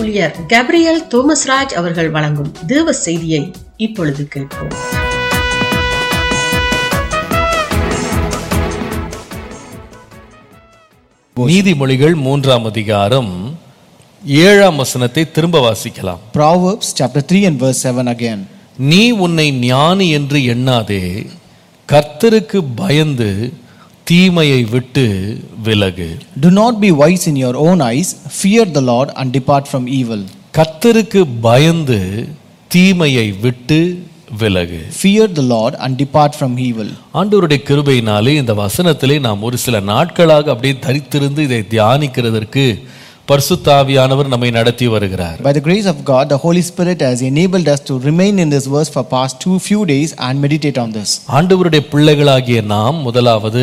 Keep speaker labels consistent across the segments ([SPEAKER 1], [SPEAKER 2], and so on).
[SPEAKER 1] ஊழியர் கேப்ரியல் தோமஸ்ராஜ் அவர்கள் வழங்கும் தேவ செய்தியை இப்பொழுது கேட்போம்
[SPEAKER 2] நீதிமொழிகள் மூன்றாம் அதிகாரம் ஏழாம் வசனத்தை திரும்ப வாசிக்கலாம்
[SPEAKER 3] Proverbs chapter 3 and verse 7 again.
[SPEAKER 2] நீ உன்னை ஞானி என்று எண்ணாதே கர்த்தருக்கு பயந்து தீமையை விட்டு விலகு
[SPEAKER 3] Do not be wise in your own eyes, fear the Lord and depart from evil.
[SPEAKER 2] கர்த்தருக்கு பயந்து தீமையை விட்டு விலகு
[SPEAKER 3] Fear the Lord and depart from evil.
[SPEAKER 2] ஆண்டவருடைய கிருபையினாலே இந்த வசனத்திலே நாம் ஒரு சில நாட்களாக அப்படியே தரித்திருந்து இதை தியானிக்கிறதற்கு பரிசுத்தாவியானவர் நம்மை நடத்தி வருகிறார்
[SPEAKER 3] By the grace of God, the Holy Spirit has enabled us to remain in this verse for past two few days and meditate on this.
[SPEAKER 2] ஆண்டவருடைய பிள்ளைகளாகிய நாம் முதலாவது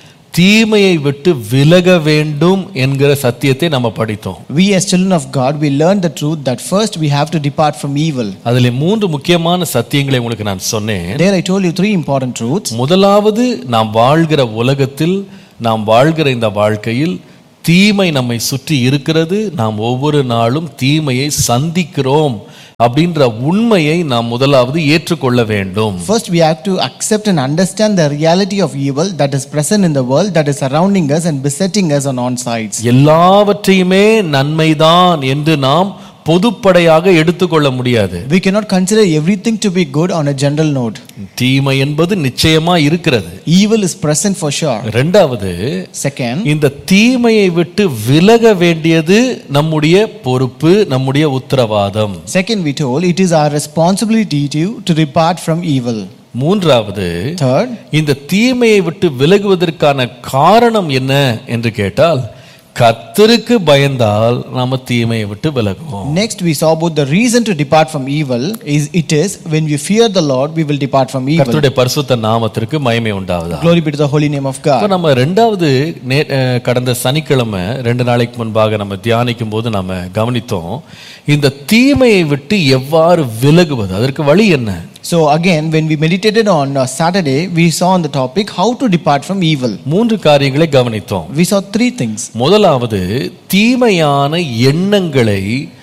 [SPEAKER 2] தீமையை விட்டு விலக வேண்டும் என்கிற சத்தியத்தை நம்ம படித்தோம்
[SPEAKER 3] We as children of God, we learn the truth that first we have to depart from evil.
[SPEAKER 2] அதில் மூன்று முக்கியமான சத்தியங்களை உங்களுக்கு நான் சொன்னேன்
[SPEAKER 3] There I told you three important truths.
[SPEAKER 2] முதலாவது நாம் வாழ்கிற உலகத்தில் நாம் வாழ்கிற இந்த வாழ்க்கையில் தீமை நம்மை சுற்றி இருக்கிறது நாம் ஒவ்வொரு நாளும் தீமையை சந்திக்கிறோம் அப்படின்ற உண்மையை நாம் முதலாவது ஏற்றுக்கொள்ள வேண்டும்
[SPEAKER 3] First, we have to accept and understand the reality of evil that is present in the world, that is surrounding us and besetting us on all sides.
[SPEAKER 2] எல்லாவற்றையுமே நன்மைதான் என்று நாம் பொதுப்படையாக எடுத்துக்கொள்ள முடியாது
[SPEAKER 3] We cannot consider everything to be good on a general note.
[SPEAKER 2] தீமை என்பது நிச்சயமா இருக்கிறது
[SPEAKER 3] Evil is present for sure.
[SPEAKER 2] இரண்டாவது
[SPEAKER 3] Second,
[SPEAKER 2] இந்த தீமையை விட்டு விலக வேண்டியது நம்முடைய பொறுப்பு நம்முடைய உத்தரவாதம்
[SPEAKER 3] second we told it is our responsibility to, to depart from evil.
[SPEAKER 2] மூன்றாவது
[SPEAKER 3] Third,
[SPEAKER 2] இந்த தீமையை விட்டு விலகுவதற்கான காரணம் என்ன என்று கேட்டால் கர்த்தருக்கு பயந்தால் நாம தீமையை விட்டு விலகுவோம்
[SPEAKER 3] next we saw about the reason to depart from evil is it is when we fear the Lord we will depart from evil.
[SPEAKER 2] கர்த்தருடைய பரிசுத்த நாமத்திற்கு மகிமை உண்டாவதா
[SPEAKER 3] Glory be to the holy name of
[SPEAKER 2] இப்போ
[SPEAKER 3] God.
[SPEAKER 2] நம்ம ரெண்டாவது நே- அஹ் கடந்த சனிக்கிழமை ரெண்டு நாளைக்கு முன்பாக நம்ம தியானிக்கும் போது நம்ம கவனித்தோம் இந்த தீமையை விட்டு எவ்வாறு விலகுவது அதற்கு வழி என்ன
[SPEAKER 3] So again when we meditated on uh, Saturday we saw on the topic how to depart from evil.
[SPEAKER 2] மூன்று காரியங்களை கவனித்தோம்
[SPEAKER 3] We saw three things.
[SPEAKER 2] முதலாவது தீமையான எண்ணங்களை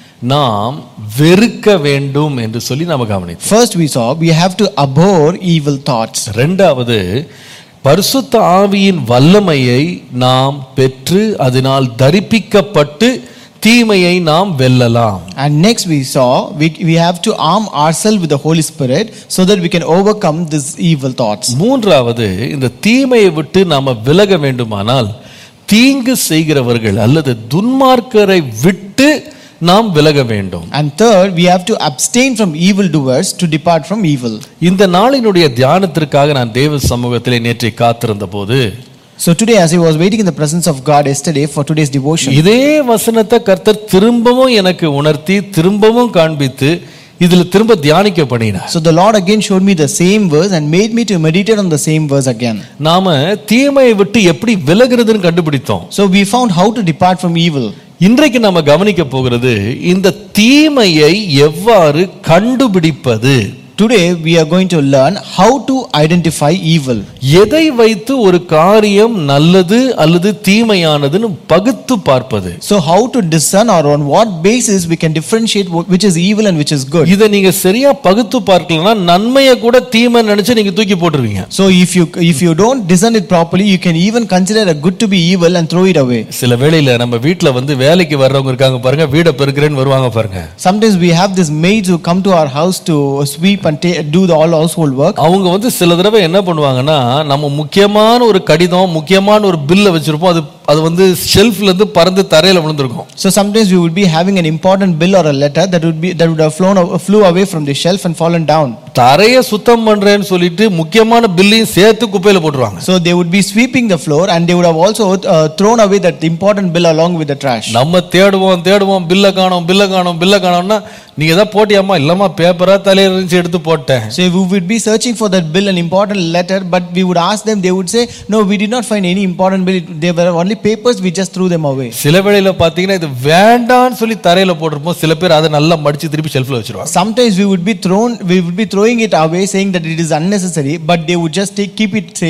[SPEAKER 2] நாம் வெறுக்க வேண்டும் என்று சொல்லி நம்ம கவனித்தோம்
[SPEAKER 3] First we saw we have to abhor evil thoughts.
[SPEAKER 2] ரெண்டாவது பரிசுத்த ஆவியின் வல்லமையை நாம் பெற்று அதனால் தரிப்பிக்கப்பட்டு தீமையை நாம் வெல்லலாம்
[SPEAKER 3] And next we saw we, we have to arm ourselves with the Holy Spirit so that we can overcome these evil thoughts.
[SPEAKER 2] மூன்றாவது இந்த தீமையை விட்டு நாம விலக வேண்டுமானால் தீங்கு செய்கிறவர்கள் அல்லது துன்மார்க்கரை விட்டு நாம் விலக வேண்டும்
[SPEAKER 3] And third, we have to abstain from evildoers to depart from evil.
[SPEAKER 2] இந்த நாளினுடைய தியானத்திற்காக நான் தேவ சமூகத்திலே நேற்றை காத்திருந்த போது
[SPEAKER 3] So today, as I was waiting in the presence of God yesterday for today's devotion,
[SPEAKER 2] இதே வசனத்தை கர்த்தர் திரும்பவும் எனக்கு உணர்த்தி திரும்பவும் காண்பித்து இதுல திரும்ப தியானிக்க பண்ணினார்
[SPEAKER 3] so the Lord again showed me the same verse and made me to meditate on the same verse again.
[SPEAKER 2] நாம தீமையை விட்டு எப்படி விலகுறதுன்னு கண்டுபிடித்தோம்
[SPEAKER 3] So we found how to depart from evil.
[SPEAKER 2] இன்றைக்கு நாம கவனிக்க போகிறது இந்த தீமையை எவ்வாறு கண்டுபிடிப்பது
[SPEAKER 3] Today, we are going to learn how to identify evil.
[SPEAKER 2] எதை வைத்து ஒரு காரியம் நல்லது அல்லது தீமையானதுன்னு பகுத்து பார்ப்பது
[SPEAKER 3] So, how to discern or on what basis we can differentiate wh- which is evil and which is good.
[SPEAKER 2] இதை நீங்க சரியா பகுத்து பார்க்கலன்னா நன்மையை கூட தீமை நினைச்சு நீங்க தூக்கி போட்டுருவீங்க
[SPEAKER 3] So, if you if you don't discern it properly, you can even consider a good to be evil and throw it away.
[SPEAKER 2] சில வேளையில நம்ம வீட்ல வந்து வேலைக்கு வர்றவங்க இருக்காங்க பாருங்க வீடை பெருக்கிறேன்னு வருவாங்க பாருங்க
[SPEAKER 3] Sometimes we have these maids who come to our house to sweep and ta- do the all household work.
[SPEAKER 2] அவங்க வந்து சில தடவை என்ன பண்ணுவாங்கன்னா நம்ம முக்கியமான ஒரு கடிதம் முக்கியமான ஒரு பில்லை வச்சிருப்போம் அது அது வந்து ஷெல்ஃப்ல இருந்து பறந்து தரையில விழுந்திருக்கும்
[SPEAKER 3] So sometimes we would be having an important bill or a letter that would be that would have flown a- flew away from the shelf and fallen down.
[SPEAKER 2] தரைய சுத்தம் பண்றேன்னு சொல்லிட்டு முக்கியமான பில்லையும் சேர்த்து குப்பையில போட்டுருவாங்க
[SPEAKER 3] So they would be sweeping the floor and they would have also uh, thrown away that important bill along with the trash.
[SPEAKER 2] நம்ம தேடுவோம் தேடுவோம் பில்ல காணோம் பில்ல காணோம் பில்ல காணோம்னா நீங்க ஏதாவது போட்டியாமா இல்லம்மா பேப்பரா தலையில இருந்துச்சு எடுத்து போட்டேன்
[SPEAKER 3] So we would be searching for that bill, an important letter, but we would ask them, they would say, No, we did not find any important bill. They were only papers, we just threw them away.
[SPEAKER 2] சில வேளையில பாத்தீங்கன்னா இது வேண்டான்னு சொல்லி தரையில போட்டிருப்போம் சில பேர் அதை நல்லா மடிச்சு திருப்பி ஷெல்ஃப்ல வச்சிருவாங்க
[SPEAKER 3] Sometimes we would be thrown, we would be throwing it away, saying that it is unnecessary, but they would just take, keep it safe.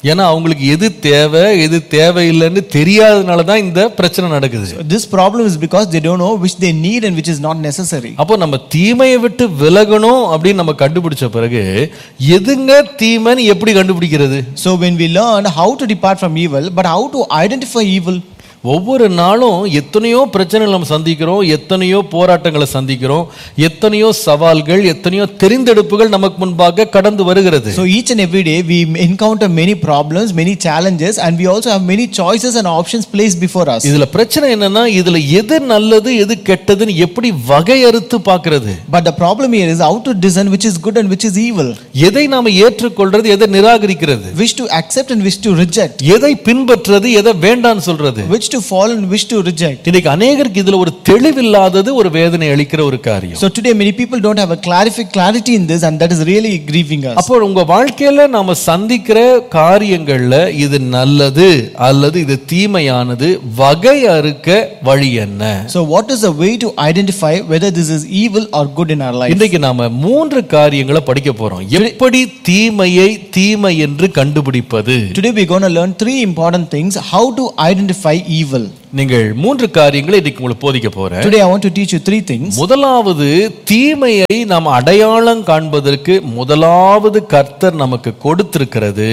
[SPEAKER 2] ஏன்னா அவங்களுக்கு எது தேவை எது தேவையில்லைன்னு தெரியாதனால தான் இந்த பிரச்சனை நடக்குது
[SPEAKER 3] This problem is because they don't know which they need and which is not necessary.
[SPEAKER 2] அப்போ நம்ம தீமையை விட்டு விலகணும் அப்படின்னு நம்ம கண்டுபிடிச்ச பிறகு எதுங்க தீமைன்னு எப்படி கண்டுபிடிக்கிறது
[SPEAKER 3] So when we learn how to depart from evil, but how to identify evil,
[SPEAKER 2] ஒவ்வொரு நாளும் எத்தனையோ பிரச்சனைகள் நம்ம சந்திக்கிறோம் எத்தனையோ போராட்டங்களை சந்திக்கிறோம் எத்தனையோ சவால்கள் எத்தனையோ தெரிந்தெடுப்புகள் நமக்கு முன்பாக கடந்து வருகிறது
[SPEAKER 3] so each and every day we encounter many problems, many challenges, and we also have many choices and options placed before us.
[SPEAKER 2] இதுல பிரச்சனை என்னன்னா இதுல எது நல்லது எது கெட்டதுன்னு எப்படி வகையறுத்து பார்க்கிறது
[SPEAKER 3] But the problem here is how to discern which is good and which is evil,
[SPEAKER 2] எதை நாம ஏற்றுக்கொள்றது எதை நிராகரிக்கிறது
[SPEAKER 3] which to accept and which to reject,
[SPEAKER 2] எதை பின்பற்றுறது எதை வேண்டான்னு சொல்றது
[SPEAKER 3] which to follow and which to reject.
[SPEAKER 2] இன்னைக்கு அநேகருக்கு இதுல ஒரு தெளிவில்லாதது ஒரு வேதனை அளிக்கிற ஒரு காரியம்
[SPEAKER 3] So today many people don't have a clarific clarity in this, and that is really grieving us.
[SPEAKER 2] அப்போ உங்க வாழ்க்கையில நாம சந்திக்கிற காரியங்கள்ல இது நல்லது அல்லது இது தீமையானது வகை அறுக்க வழி என்ன
[SPEAKER 3] So what is the way to identify whether this is evil or good in our life?
[SPEAKER 2] இன்றைக்கு நாம மூன்று காரியங்களை படிக்க போறோம் எப்படி தீமையை தீமை என்று கண்டுபிடிப்பது
[SPEAKER 3] Today we're going to learn three important things how to identify evil.
[SPEAKER 2] நீங்கள் மூன்று காரியங்களை இன்னைக்கு உங்களுக்கு போதிக்க போறேன்
[SPEAKER 3] Today I want to teach you three things.
[SPEAKER 2] முதலாவது தீமையை நாம் அடையாளம் காண்பதற்கு முதலாவது கர்த்தர் நமக்கு கொடுத்திருக்கிறது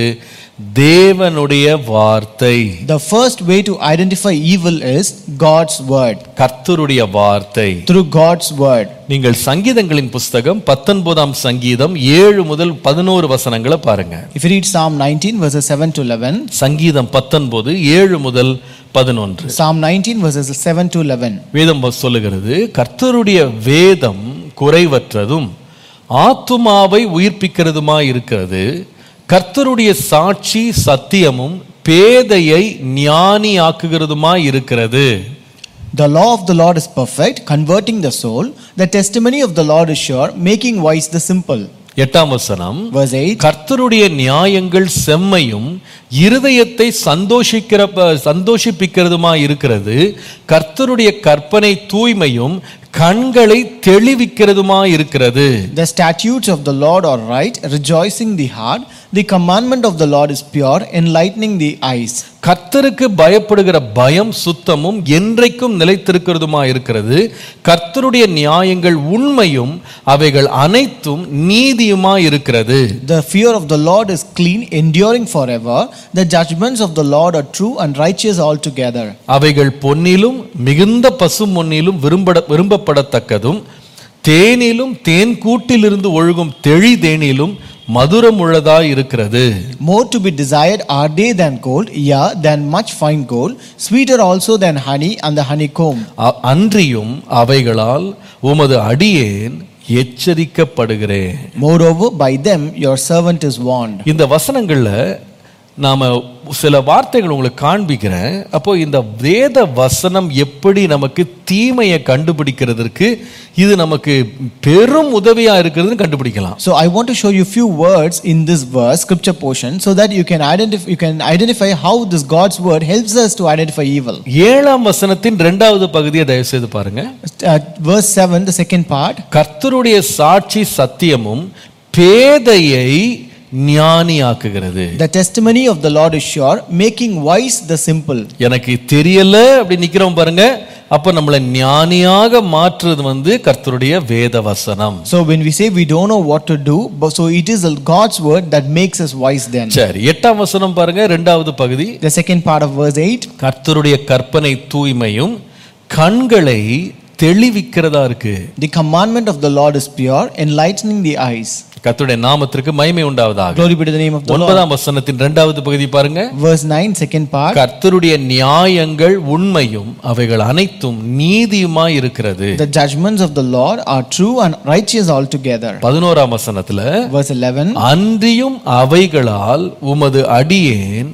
[SPEAKER 2] தேவனுடைய வார்த்தை
[SPEAKER 3] The first way to identify evil is God's word.
[SPEAKER 2] கர்த்தருடைய வார்த்தை
[SPEAKER 3] Through God's word.
[SPEAKER 2] நீங்கள் சங்கீதங்களின் புஸ்தகம் பத்தொன்பதாம் சங்கீதம் ஏழு முதல் பதினோரு வசனங்களை பாருங்க
[SPEAKER 3] If you read Psalm 19 verses 7 to 11,
[SPEAKER 2] சங்கீதம் பத்தொன்பது ஏழு முதல் பதினொன்று
[SPEAKER 3] Psalm 19 verses 7 to 11.
[SPEAKER 2] வேதம் சொல்லுகிறது கர்த்தருடைய வேதம் குறைவற்றதும் ஆத்துமாவை உயிர்ப்பிக்கிறதுமாய் இருக்கிறது கர்த்தருடைய சாட்சி சத்தியமும் பேதையை ஞானியாக்குகிறதுமாய் இருக்கிறது
[SPEAKER 3] The law of the Lord is perfect, converting the soul. The testimony of the Lord is sure, making wise the simple.
[SPEAKER 2] எட்டாம் வசனம்
[SPEAKER 3] Verse 8.
[SPEAKER 2] கர்த்தருடைய நியாயங்கள் செம்மையும் இருதயத்தை சந்தோஷிக்கிற சந்தோஷிப்பிக்கிறதுமா இருக்கிறது கர்த்தருடைய கற்பனை தூய்மையும் கண்களை தெளிவிக்கிறதுமா இருக்கிறது
[SPEAKER 3] The statutes of the Lord are right, rejoicing the heart. The commandment of the Lord is pure, enlightening the eyes.
[SPEAKER 2] கர்த்தருக்கு பயப்படுகிற பயம் சுத்தமும் என்றைக்கும் நிலைத்திருக்கிறதுமா இருக்கிறது கர்த்தருடைய நியாயங்கள் உண்மையும் அவைகள் அனைத்தும் நீதியுமா இருக்கிறது
[SPEAKER 3] The fear of the Lord is clean, enduring forever. The judgments of the Lord are true and righteous altogether.
[SPEAKER 2] அவைகள் பொன்னிலும் மிகுந்த பசுமொன்னிலும் விரும்பட விரும்பப்படத்தக்கதும் தேனிலும் தேன் கூட்டிலிருந்து ஒழுகும் தெளி தேனிலும் மதுரமுள்ளதாய் இருக்கிறது
[SPEAKER 3] More to be desired are they than gold, yea, than much fine gold, sweeter also than honey and the honeycomb.
[SPEAKER 2] அ- அன்றியும் அவைகளால் உமது அடியேன் எச்சரிக்கப்படுகிறேன்
[SPEAKER 3] Moreover, by them your servant is warned.
[SPEAKER 2] இந்த வசனங்கள்ல நாம சில வார்த்தைகள் உங்களுக்கு காண்பிக்கிறேன் அப்போ இந்த வேத வசனம் எப்படி நமக்கு தீமையை கண்டுபிடிக்கிறதுக்கு இது நமக்கு பெரும் உதவியா இருக்கிறதுன்னு கண்டுபிடிக்கலாம்
[SPEAKER 3] So I want to show you few words in this verse, scripture portion, so that you can identify you can identify how this God's word helps us to identify evil.
[SPEAKER 2] ஏழாம் வசனத்தின் இரண்டாவது பகுதியை தயவு செய்து பாருங்க
[SPEAKER 3] Uh, verse 7, the second part.
[SPEAKER 2] கர்த்தருடைய சாட்சி சத்தியமும் பேதையை ஞானியாக்குகிறது
[SPEAKER 3] The testimony of the Lord is sure, making wise the simple.
[SPEAKER 2] எனக்கு தெரியல அப்படி நிக்கிறோம் பாருங்க அப்ப நம்மளை ஞானியாக மாற்றுறது வந்து கர்த்தருடைய வேத வசனம்
[SPEAKER 3] So when we say we don't know what to do, but so it is God's word that makes us wise then.
[SPEAKER 2] சரி எட்டாம் வசனம் பாருங்க இரண்டாவது பகுதி
[SPEAKER 3] The second part of verse 8.
[SPEAKER 2] கர்த்தருடைய கற்பனை தூய்மையும் கண்களை தெளிவிக்கிறதா இருக்கு
[SPEAKER 3] The commandment of the Lord is pure, enlightening the eyes.
[SPEAKER 2] கர்த்தருடைய நாமத்திற்கு மகிமை உண்டாவதாக
[SPEAKER 3] Glory be to the name of the Lord.
[SPEAKER 2] ஒன்பதாம் வசனத்தின் இரண்டாவது பகுதி பாருங்க
[SPEAKER 3] Verse 9, second part.
[SPEAKER 2] கர்த்தருடைய நியாயங்கள் உண்மையும் அவைகள் அனைத்தும் நீதியுமாய் இருக்கிறது
[SPEAKER 3] The judgments of the Lord are true and righteous altogether.
[SPEAKER 2] பதினோராம் வசனத்துல
[SPEAKER 3] Verse 11.
[SPEAKER 2] அன்றியும் அவைகளால் உமது அடியேன்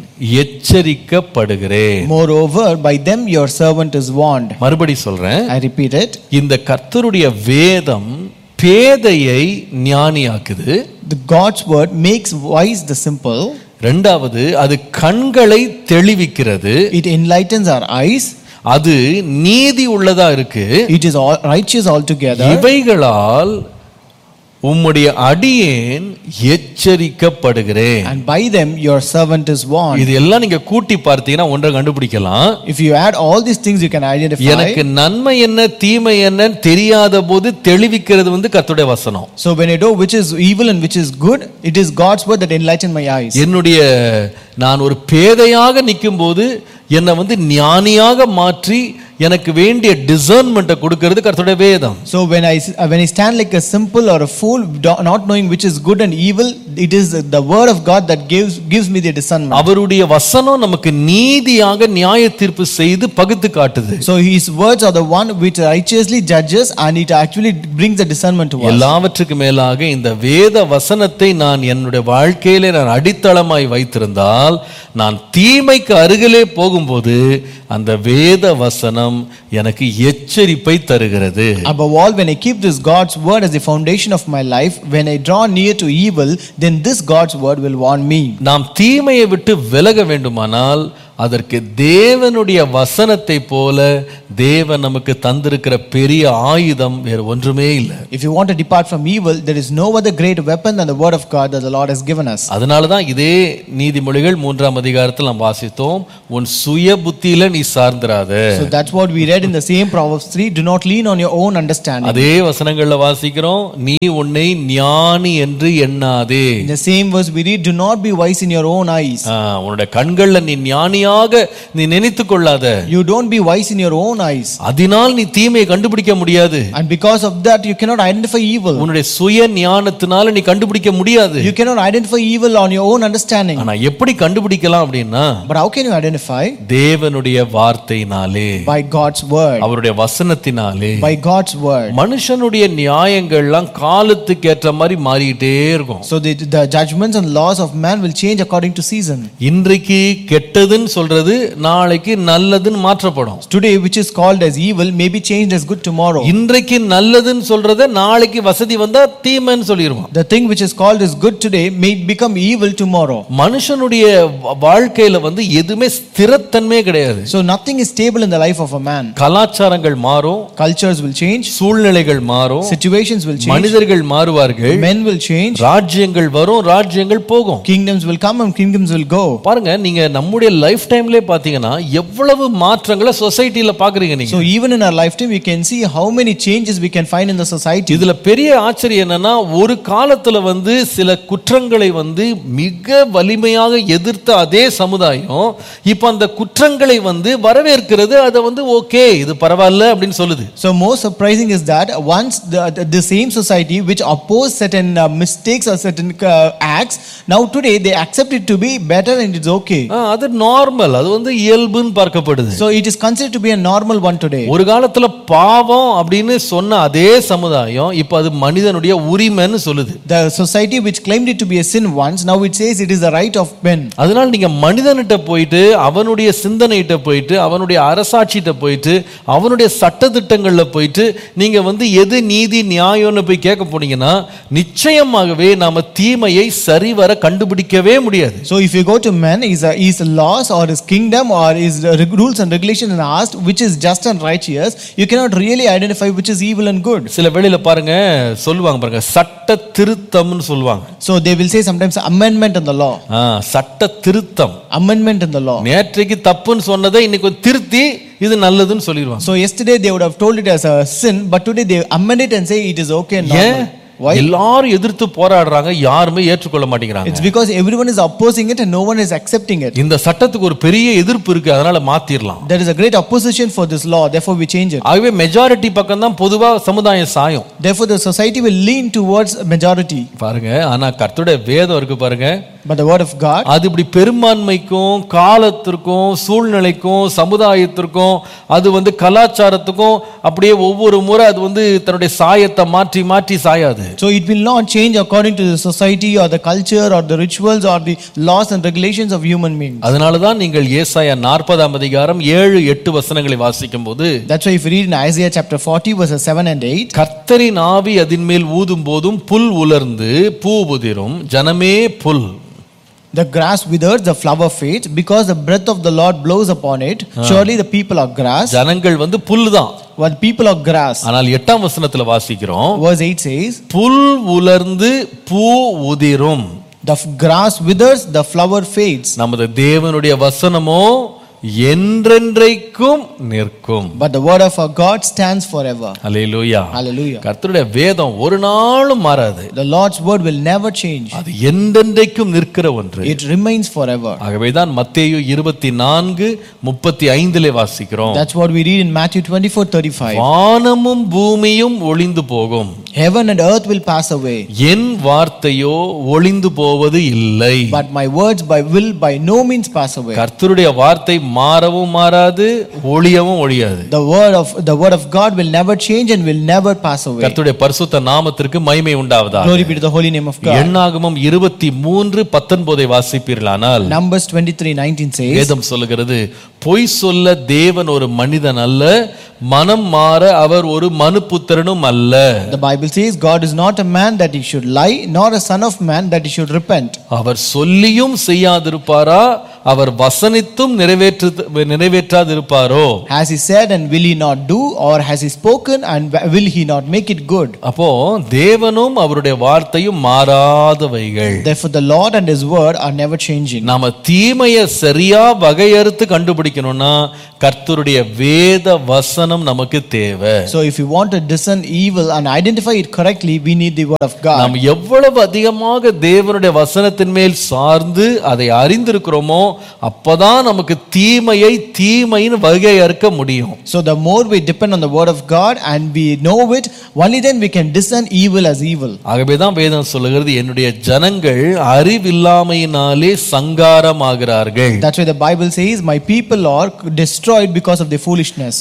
[SPEAKER 2] எச்சரிக்கப்படுகிறேன்
[SPEAKER 3] Moreover, by them your servant is warned.
[SPEAKER 2] மறுபடி சொல்றேன்
[SPEAKER 3] I repeat it.
[SPEAKER 2] இந்த கர்த்தருடைய வேதம் பேதையை ஞானியாக்குது
[SPEAKER 3] The God's word makes wise the simple.
[SPEAKER 2] ரெண்டாவது அது கண்களை தெளிவிக்கிறது
[SPEAKER 3] It enlightens our eyes.
[SPEAKER 2] அது நீதி உள்ளதா இருக்கு
[SPEAKER 3] It is all righteous altogether.
[SPEAKER 2] இவைகளால் உம்முடைய அடியேன் எச்சரிக்கப்படுகிறேன்
[SPEAKER 3] and by them your servant is warned.
[SPEAKER 2] இது எல்லாம் நீங்க கூட்டி பார்த்தீங்கன்னா ஒன்றை கண்டுபிடிக்கலாம்
[SPEAKER 3] If you add all these things, you can identify.
[SPEAKER 2] எனக்கு நன்மை என்ன தீமை என்னன்னு தெரியாத போது தெளிவிக்கிறது வந்து கர்த்தருடைய வசனம்
[SPEAKER 3] So when I know which is evil and which is good, it is God's word that enlighten my eyes.
[SPEAKER 2] என்னுடைய நான் ஒரு பேதையாக நிக்கும்போது என்னை வந்து ஞானியாக மாற்றி எனக்கு வேண்டிய டிசர்ன்மெண்ட்டை கொடுக்கிறது கர்த்தருடைய வேதம்
[SPEAKER 3] So when I uh, when I stand like a simple or a fool, do- not knowing which is good and evil, it is the word of God that gives gives me the discernment.
[SPEAKER 2] அவருடைய வசனம் நமக்கு நீதியாக நியாய தீர்ப்பு செய்து பகுத்து காட்டுது
[SPEAKER 3] So His words are the one which righteously judges, and it actually brings the discernment to us.
[SPEAKER 2] எல்லாவற்றுக்கு மேலாக இந்த வேத வசனத்தை நான் என்னுடைய வாழ்க்கையிலே நான் அடித்தளமாய் வைத்திருந்தால் நான் தீமைக்கு அருகிலே போகும்போது அந்த வேத வசனம் எனக்கு எச்சரிப்பை தருகிறது
[SPEAKER 3] Above all, when I keep this God's word as the foundation of my life, when I draw near to evil, then this God's word will warn me.
[SPEAKER 2] நாம் தீமையை விட்டு விலக வேண்டுமானால் அதற்கு தேவனுடைய வசனத்தை போல தேவன் நமக்கு தந்திருக்கிற பெரிய ஆயுதம் வேறு ஒன்றுமே இல்லை
[SPEAKER 3] If you want to depart from evil, there is no other great weapon than the word of God that the Lord has given us.
[SPEAKER 2] அதனால தான் இதே நீதிமொழிகள் மூன்றாம் அதிகாரத்தில் நாம் வாசித்தோம் உன் சுய புத்தியில நீ சார்ந்திராத
[SPEAKER 3] So that's what we read in the same Proverbs 3 do not lean on your own understanding.
[SPEAKER 2] அதே வசனங்கள்ல வாசிக்கிறோம் நீ உன்னை ஞானி என்று எண்ணாதே
[SPEAKER 3] In the same verse we read, do not be wise in your own eyes.
[SPEAKER 2] ஆ, உன்னுடைய கண்கள்ல நீ ஞானியாக நீ நினைத்து கொள்ளாத
[SPEAKER 3] You don't be wise in your own eyes.
[SPEAKER 2] அதனால் நீ தீமையை கண்டுபிடிக்க முடியாது
[SPEAKER 3] And because of that, you cannot identify evil.
[SPEAKER 2] உன்னுடைய சுய ஞானத்தினால நீ கண்டுபிடிக்க முடியாது
[SPEAKER 3] You cannot identify evil on your own understanding.
[SPEAKER 2] ஆனா எப்படி கண்டுபிடிக்கலாம் அப்படின்னா
[SPEAKER 3] But how can you identify?
[SPEAKER 2] தேவனுடைய வார்த்தையினாலே
[SPEAKER 3] By God's word.
[SPEAKER 2] அவருடைய வசனத்தினாலே
[SPEAKER 3] By God's word.
[SPEAKER 2] மனுஷனுடைய நியாயங்கள்லாம் காலத்துக்கு ஏற்ற மாதிரி மாறிக்கிட்டே இருக்கும்
[SPEAKER 3] So the, the judgments and laws of man will change according to season.
[SPEAKER 2] இன்றைக்கு கெட்டதுன்னு சொல்றது நாளைக்கு நல்லதுன்னு மாற்றப்படும்
[SPEAKER 3] Today, which is called as evil, may be changed as good tomorrow.
[SPEAKER 2] இன்றைக்கு நல்லதுன்னு சொல்றத நாளைக்கு வசதி வந்தா தீமைன்னு சொல்லிடுவான்
[SPEAKER 3] The thing which is called as good today may become evil tomorrow.
[SPEAKER 2] மனுஷனுடைய வா- வாழ்க்கையில வந்து எதுவுமே ஸ்திரத்தன்மையே கிடையாது
[SPEAKER 3] So nothing is stable in the life of a man.
[SPEAKER 2] கலாச்சாரங்கள் மாறும்
[SPEAKER 3] Cultures will change,
[SPEAKER 2] சூழ்நிலைகள் மாறும்
[SPEAKER 3] situations will change,
[SPEAKER 2] மனிதர்கள் மாறுவார்கள்
[SPEAKER 3] men will change,
[SPEAKER 2] ராஜ்யங்கள் வரும் ராஜ்யங்கள் போகும்
[SPEAKER 3] kingdoms will come and kingdoms will go.
[SPEAKER 2] பாருங்க நீங்க நம்முடைய லைஃப் டைம்லயே பாத்தீங்கன்னா எவ்வளவு மாற்றங்களை சொசைட்டில பாக்குறீங்க நீங்க
[SPEAKER 3] So even in our lifetime, we can see how many changes we can find in the society.
[SPEAKER 2] இதுல பெரிய ஆச்சரியம் என்னன்னா ஒரு காலத்துல வந்து சில குற்றங்களை வந்து மிக வலிமையாக எதிர்த்த அதே சமுதாயம் இப்ப அந்த குற்றங்களை வந்து வரவேற்கிறது அதை வந்து ஓகே இது பரவாயில்ல அப்படின்னு சொல்லுது
[SPEAKER 3] So most surprising is that once the, the, the same society which opposed certain uh, mistakes or certain uh, acts, now today they accept it to be better and it's okay.
[SPEAKER 2] ஆ, அது normal அது வந்து இயல்புன்னு பார்க்கப்படுது
[SPEAKER 3] So it is considered to be a normal one today.
[SPEAKER 2] ஒரு காலத்துல பாவம் அப்படின்னு சொன்ன அதே சமுதாயம் இப்ப அது மனிதனுடைய உரிமைன்னு சொல்லுது
[SPEAKER 3] The society which claimed it to be a sin once, now it says it is the right of men.
[SPEAKER 2] அதனால நீங்க மனிதன்கிட்ட போயிட்டு அவனுடைய சிந்தனைகிட்ட போயிட்டு அவனுடைய அரசாட்சிகிட்ட போயிட்டு அவனுடைய சட்டதிட்டங்கள்ல போயிட்டு நீங்க வந்து எது நீதி நியாயம்னு போய் கேட்க போனீங்கன்னா நிச்சயமாகவே நாம தீமையை சரிவர கண்டுபிடிக்கவே முடியாது
[SPEAKER 3] So if you go to men, is a is a laws or his kingdom or is the reg- rules and regulations and asked which is just and righteous, you cannot really identify which is evil and good.
[SPEAKER 2] சில வேளையில பாருங்க சொல்லுவாங்க பாருங்க சட்ட திருத்தம்னு சொல்லுவாங்க
[SPEAKER 3] So they will say sometimes amendment in the law,
[SPEAKER 2] ஆ, சட்ட திருத்தம்
[SPEAKER 3] amendment in the law.
[SPEAKER 2] நேற்றைக்கு தப்புன்னு சொன்னதை இன்னைக்கு கொஞ்சம் திருத்தி இது நல்லதுன்னு சொல்லிடுவாங்க
[SPEAKER 3] So yesterday they would have told it as a sin, but today they amend it and say it is okay and
[SPEAKER 2] ஏன்
[SPEAKER 3] normal. Why?
[SPEAKER 2] எல்லாரும் எதிர்த்து போராடுறாங்க யாருமே ஏற்றுக்கொள்ள மாட்டேங்கிறாங்க
[SPEAKER 3] It's because everyone is opposing it and no one is accepting it.
[SPEAKER 2] இந்த சட்டத்துக்கு ஒரு பெரிய எதிர்ப்பு இருக்கு அதனால மாத்திரலாம்
[SPEAKER 3] There is a great opposition for this law, therefore we change it.
[SPEAKER 2] ஆகவே மெஜாரிட்டி பக்கம் தான் பொதுவா சமுதாயம் சாயும்
[SPEAKER 3] Therefore the society will lean towards majority.
[SPEAKER 2] பாருங்க ஆனா கர்த்தருடைய வேதம் இருக்கு பாருங்க
[SPEAKER 3] But the word of God,
[SPEAKER 2] அது இப்படி பெரும்பான்மைக்கும் காலத்திற்கும் சூழ்நிலைக்கும் சமுதாயத்திற்கும் அது வந்து கலாச்சாரத்துக்கும் அப்படியே ஒவ்வொரு முறை அது வந்து தன்னுடைய சாயத்தை மாற்றி மாற்றி சாயாது
[SPEAKER 3] so it will not change according to the society or the culture or the rituals or the laws and regulations of human beings.
[SPEAKER 2] அதனால தான் நீங்கள் ஏசாயா நாற்பதாம் அதிகாரம் ஏழு எட்டு வசனங்களை வாசிக்கும் போது
[SPEAKER 3] That's why if you read in Isaiah chapter 40 verses 7 and 8,
[SPEAKER 2] கர்த்தரின் ஆவி அதின் மேல் ஊதும் போதும் புல் உலர்ந்து பூ உதிரும் ஜனமே புல்
[SPEAKER 3] the grass withers, the flower fades, because the breath of the Lord blows upon it. Surely the people are grass.
[SPEAKER 2] ஜனங்கள் வந்து புல் தான்
[SPEAKER 3] were the people of grass.
[SPEAKER 2] ஆனால் எட்டாம் வசனத்துல வாசிக்கிறோம்
[SPEAKER 3] Verse 8 says,
[SPEAKER 2] புல் உலர்ந்து பூ உதிரும்
[SPEAKER 3] The f- grass withers, the flower fades,
[SPEAKER 2] நமது தேவனுடைய வசனமோ என்றென்றைக்கும் நிற்கும்
[SPEAKER 3] but the word of our God stands forever.
[SPEAKER 2] Hallelujah
[SPEAKER 3] Hallelujah.
[SPEAKER 2] கர்த்தருடைய வேதம் ஒரு நாளும் மாறாது
[SPEAKER 3] The Lord's word will never change,
[SPEAKER 2] அது என்றென்றைக்கும் நிற்கிற ஒன்று
[SPEAKER 3] it remains forever.
[SPEAKER 2] ஆகவேதான் மத்தேயு இருபத்தி நான்கு முப்பத்தி ஐந்திலே வாசிக்கிறோம்
[SPEAKER 3] That's what we read in Matthew 24 35.
[SPEAKER 2] வானமும் பூமியும் ஒளிந்து போகும்
[SPEAKER 3] Heaven and earth will pass away,
[SPEAKER 2] என் வார்த்தையோ ஒளிந்து போவது இல்லை
[SPEAKER 3] but my words by will by no means pass away.
[SPEAKER 2] கர்த்தருடைய வார்த்தை மாறவும் மாறாது ஒளியவும் ஒழியாது
[SPEAKER 3] The word of the word of God will never change and will never pass away.
[SPEAKER 2] கர்த்தருடைய பரிசுத்த நாமத்திற்கு மகிமை உண்டாவதா
[SPEAKER 3] Glory be to the holy name of God.
[SPEAKER 2] எண்ணாகமம் இருபத்தி மூன்று பத்தொன்பதை வாசிப்பீர்களானால்
[SPEAKER 3] Numbers 23 19 says,
[SPEAKER 2] வேதம் சொல்லுகிறது பொய் சொல்ல தேவன் ஒரு மனிதன் அல்ல மனம் மாற அவர் ஒரு மனுபுத்திரனும் அல்ல
[SPEAKER 3] The Bible says, God is not a man that he should lie, nor a son of man that he should repent.
[SPEAKER 2] அவர் சொல்லியும் செய்யாதிருப்பாரா அவர் வசனித்தும் நிறைவேற்று நிறைவேற்றாதிருப்பாரோ
[SPEAKER 3] Has he said, and will he not do, or has he spoken, and will he not make it good?
[SPEAKER 2] அப்போ தேவனும் அவருடைய வார்த்தையும் மாறாதவைகள்
[SPEAKER 3] Therefore, the Lord and his word are never changing.
[SPEAKER 2] நாம தீமையை சரியா வகையறுத்து கண்டுபிடிக்கணும்னா கர்த்தருடைய வேத வசனம் நமக்கு தேவை
[SPEAKER 3] So, if you want to discern evil and identify it correctly, we need the word of God.
[SPEAKER 2] நாம் எவ்வளவு அதிகமாக தேவனுடைய வசனத்தின் மேல் சார்ந்து அதை அறிந்திருக்கிறோமோ அப்பதான் நமக்கு தீமையை தீமைன்னு வகையறுக்க முடியும்
[SPEAKER 3] So, the more we depend on the word of God and we know it, only then we can discern evil as evil.
[SPEAKER 2] ஆகவேதான் வேதம் சொல்லுகிறது என்னுடைய ஜனங்கள் அறிவில்லாமையினாலே சங்காரமாகிறார்கள்
[SPEAKER 3] That's why the Bible says, My people are destroyed because of their foolishness.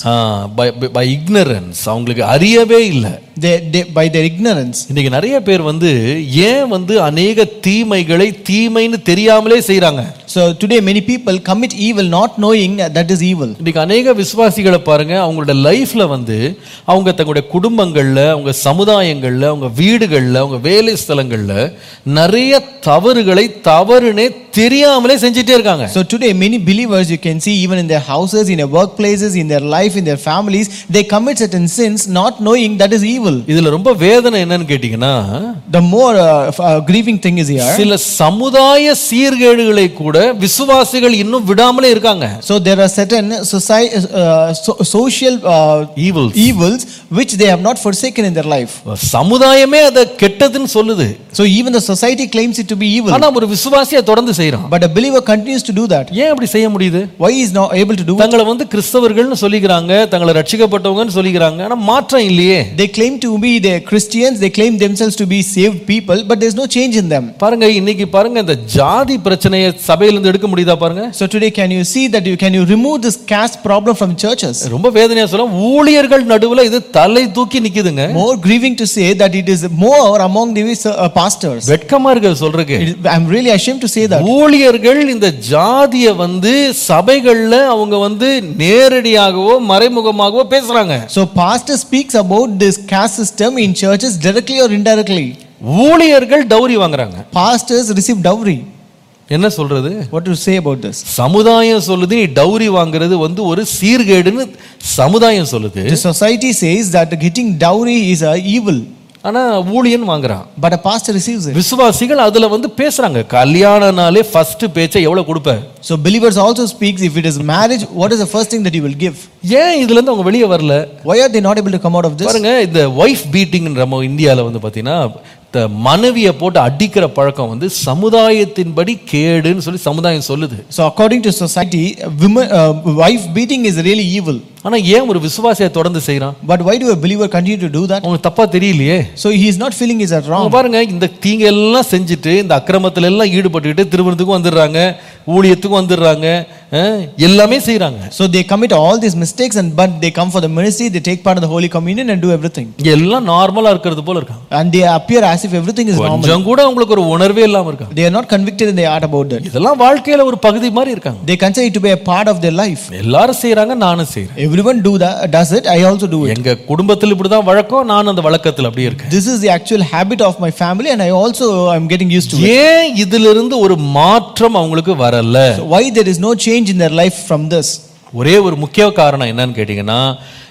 [SPEAKER 2] By ignorance அவங்களுக்கு அறியவே இல்லை
[SPEAKER 3] They, they, by their ignorance.
[SPEAKER 2] இன்னைக்கு நிறைய பேர் வந்து ஏன் வந்து அநேக தீமைகளை தீமைன்னு தெரியாமலே செய்றாங்க
[SPEAKER 3] So today many people commit evil not knowing that that is evil.
[SPEAKER 2] இன்னைக்கு அநேக விசுவாசிகளை பாருங்க அவங்களோட லைஃப்ல வந்து அவங்க தங்களுடைய குடும்பங்கள்ல அவங்க சமுதாயங்கள்ல அவங்க வீடுகள்ல அவங்க வேலை ஸ்தலங்கள்ல நிறைய தவறுகளை தவறுனே தெரியாமலே செஞ்சுட்டே இருக்காங்க
[SPEAKER 3] So today many believers you can see even in their houses, in their workplaces, in their life, in their families, they commit certain sins not knowing that is evil.
[SPEAKER 2] இதுல ரொம்ப வேதனை என்னன்னு கேட்டீங்கன்னா
[SPEAKER 3] The more uh, f- uh, grieving thing is here.
[SPEAKER 2] சில சமுதாய சீர்கேடுகளை கூட விசுவாசிகள் இன்னும் விடாமலே இருக்காங்க
[SPEAKER 3] So there are certain society, uh, so- social uh,
[SPEAKER 2] Evils.
[SPEAKER 3] evils which they have not forsaken in their life.
[SPEAKER 2] சமுதாயமே அதை கெட்டதுன்னு சொல்லுது
[SPEAKER 3] So even the society claims it to be evil.
[SPEAKER 2] ஆனா ஒரு விசுவாசியை தொடர்ந்து செய்யறான்
[SPEAKER 3] But a believer continues to do that.
[SPEAKER 2] ஏன் அப்படி செய்ய முடியுது
[SPEAKER 3] Why he is not able to do it?
[SPEAKER 2] தங்களை வந்து கிறிஸ்தவர்கள்னு சொல்லிக்கிறாங்க தங்களை ரட்சிக்கப்பட்டவங்கன்னு சொல்லிக்கிறாங்க ஆனா மாற்றம் இல்லையே
[SPEAKER 3] They claim to be the Christians, they claim themselves to be saved people, but there's no change in them.
[SPEAKER 2] பாருங்க இன்னைக்கு பாருங்க இந்த ஜாதி பிரச்சனையை சபையிலிருந்து எடுக்க முடியுதா பாருங்க
[SPEAKER 3] So today, can you see that you can you remove this caste problem from churches?
[SPEAKER 2] ரொம்ப வேதனையா சொல்ல ஊழியர்கள் நடுவுல இது தலை தூக்கி நிக்குதுங்க
[SPEAKER 3] More grieving to say that it is more among the uh, pastors.
[SPEAKER 2] வெட்கமா இருக்கு சொல்றதுக்கு
[SPEAKER 3] It is- I'm really ashamed to say that.
[SPEAKER 2] ஊழியர்கள் இந்த ஜாதிய வந்து சபைகள்ல அவங்க வந்து நேரடியாகவோ மறைமுகமாகவோ பேசுறாங்க
[SPEAKER 3] So pastor speaks about this caste system in churches directly or indirectly.
[SPEAKER 2] ஊழியர்கள் டௌரி வாங்குறாங்க
[SPEAKER 3] Pastors receive dowry.
[SPEAKER 2] என்ன சொல்றது
[SPEAKER 3] What to say about this?
[SPEAKER 2] சமுதாயம் சொல்லுது நீ டௌரி வாங்குறது வந்து ஒரு சீர்கேடுன்னு சமுதாயம் சொல்லுது
[SPEAKER 3] The society says that getting dowry is a evil,
[SPEAKER 2] ஆனா ஊழியன் வாங்குறான்
[SPEAKER 3] but a pastor receives it.
[SPEAKER 2] விசுவாசிகள் அதுல வந்து பேசுறாங்க கல்யாணனாலே ஃபர்ஸ்ட் பேச்சை எவ்வளவு கொடுப்ப
[SPEAKER 3] So believers also speaks if it is marriage, what is the first thing that you will give?
[SPEAKER 2] ஏன் இதுல இருந்து அவங்க வெளியே வரல
[SPEAKER 3] Why are they not able to come out of this?
[SPEAKER 2] பாருங்க இந்த ஒய்ஃப் பீட்டிங் நம்ம இந்தியால வந்து பாத்தீங்கன்னா இந்த மனைவியை போட்டு அடிக்கிற பழக்கம் வந்து சமுதாயத்தின்படி கேடுன்னு சொல்லி சமுதாயம் சொல்லுது
[SPEAKER 3] So according to society, women, uh, wife beating is really evil.
[SPEAKER 2] ஆனா ஏன் ஒரு விசுவாசியை தொடர்ந்து செய்றான்
[SPEAKER 3] But why do a believer continue to do that?
[SPEAKER 2] அவங்க தப்பா தெரியலையே
[SPEAKER 3] So he is not feeling is that
[SPEAKER 2] அவங்க
[SPEAKER 3] wrong.
[SPEAKER 2] பாருங்க இந்த தீங்க எல்லாம் செஞ்சுட்டு இந்த அக்கிரமத்துல எல்லாம் ஈடுபட்டுக்கிட்டு திருமணத்துக்கும் வந்துடுறாங்க ஊழியத்துக்கும் வந்துடுறாங்க அஹ், எல்லாமே செய்றாங்க
[SPEAKER 3] So they commit all these mistakes and but they come for the ministry, they take part of the Holy Communion and do everything.
[SPEAKER 2] இங்க எல்லாம் நார்மலா இருக்கிறது போல இருக்காங்க
[SPEAKER 3] And they appear as if everything is normal.
[SPEAKER 2] கொஞ்சம் கூட அவங்களுக்கு ஒரு உணர்வே இல்லாம இருக்காங்க
[SPEAKER 3] They are not convicted in their heart about that.
[SPEAKER 2] இதெல்லாம் வாழ்க்கையில ஒரு பகுதி மாதிரி இருக்காங்க
[SPEAKER 3] They consider it to be a part of their life.
[SPEAKER 2] எல்லாரும் செய்றாங்க நானும் செய்றேன்
[SPEAKER 3] Everyone do that, does it, I also do it.
[SPEAKER 2] எங்க குடும்பத்தில் இப்படிதான் வழக்கம் நான் அந்த வழக்கத்தில் அப்படியே இருக்கேன்
[SPEAKER 3] This is the actual habit of my family and I also am getting used to it.
[SPEAKER 2] ஏன் இதுல இருந்து ஒரு மாற்றம் அவங்களுக்கு வரல
[SPEAKER 3] So why there is no change in their life from this?
[SPEAKER 2] ஒரே ஒரு முக்கிய காரணம் என்னன்னு கேட்டீங்கன்னா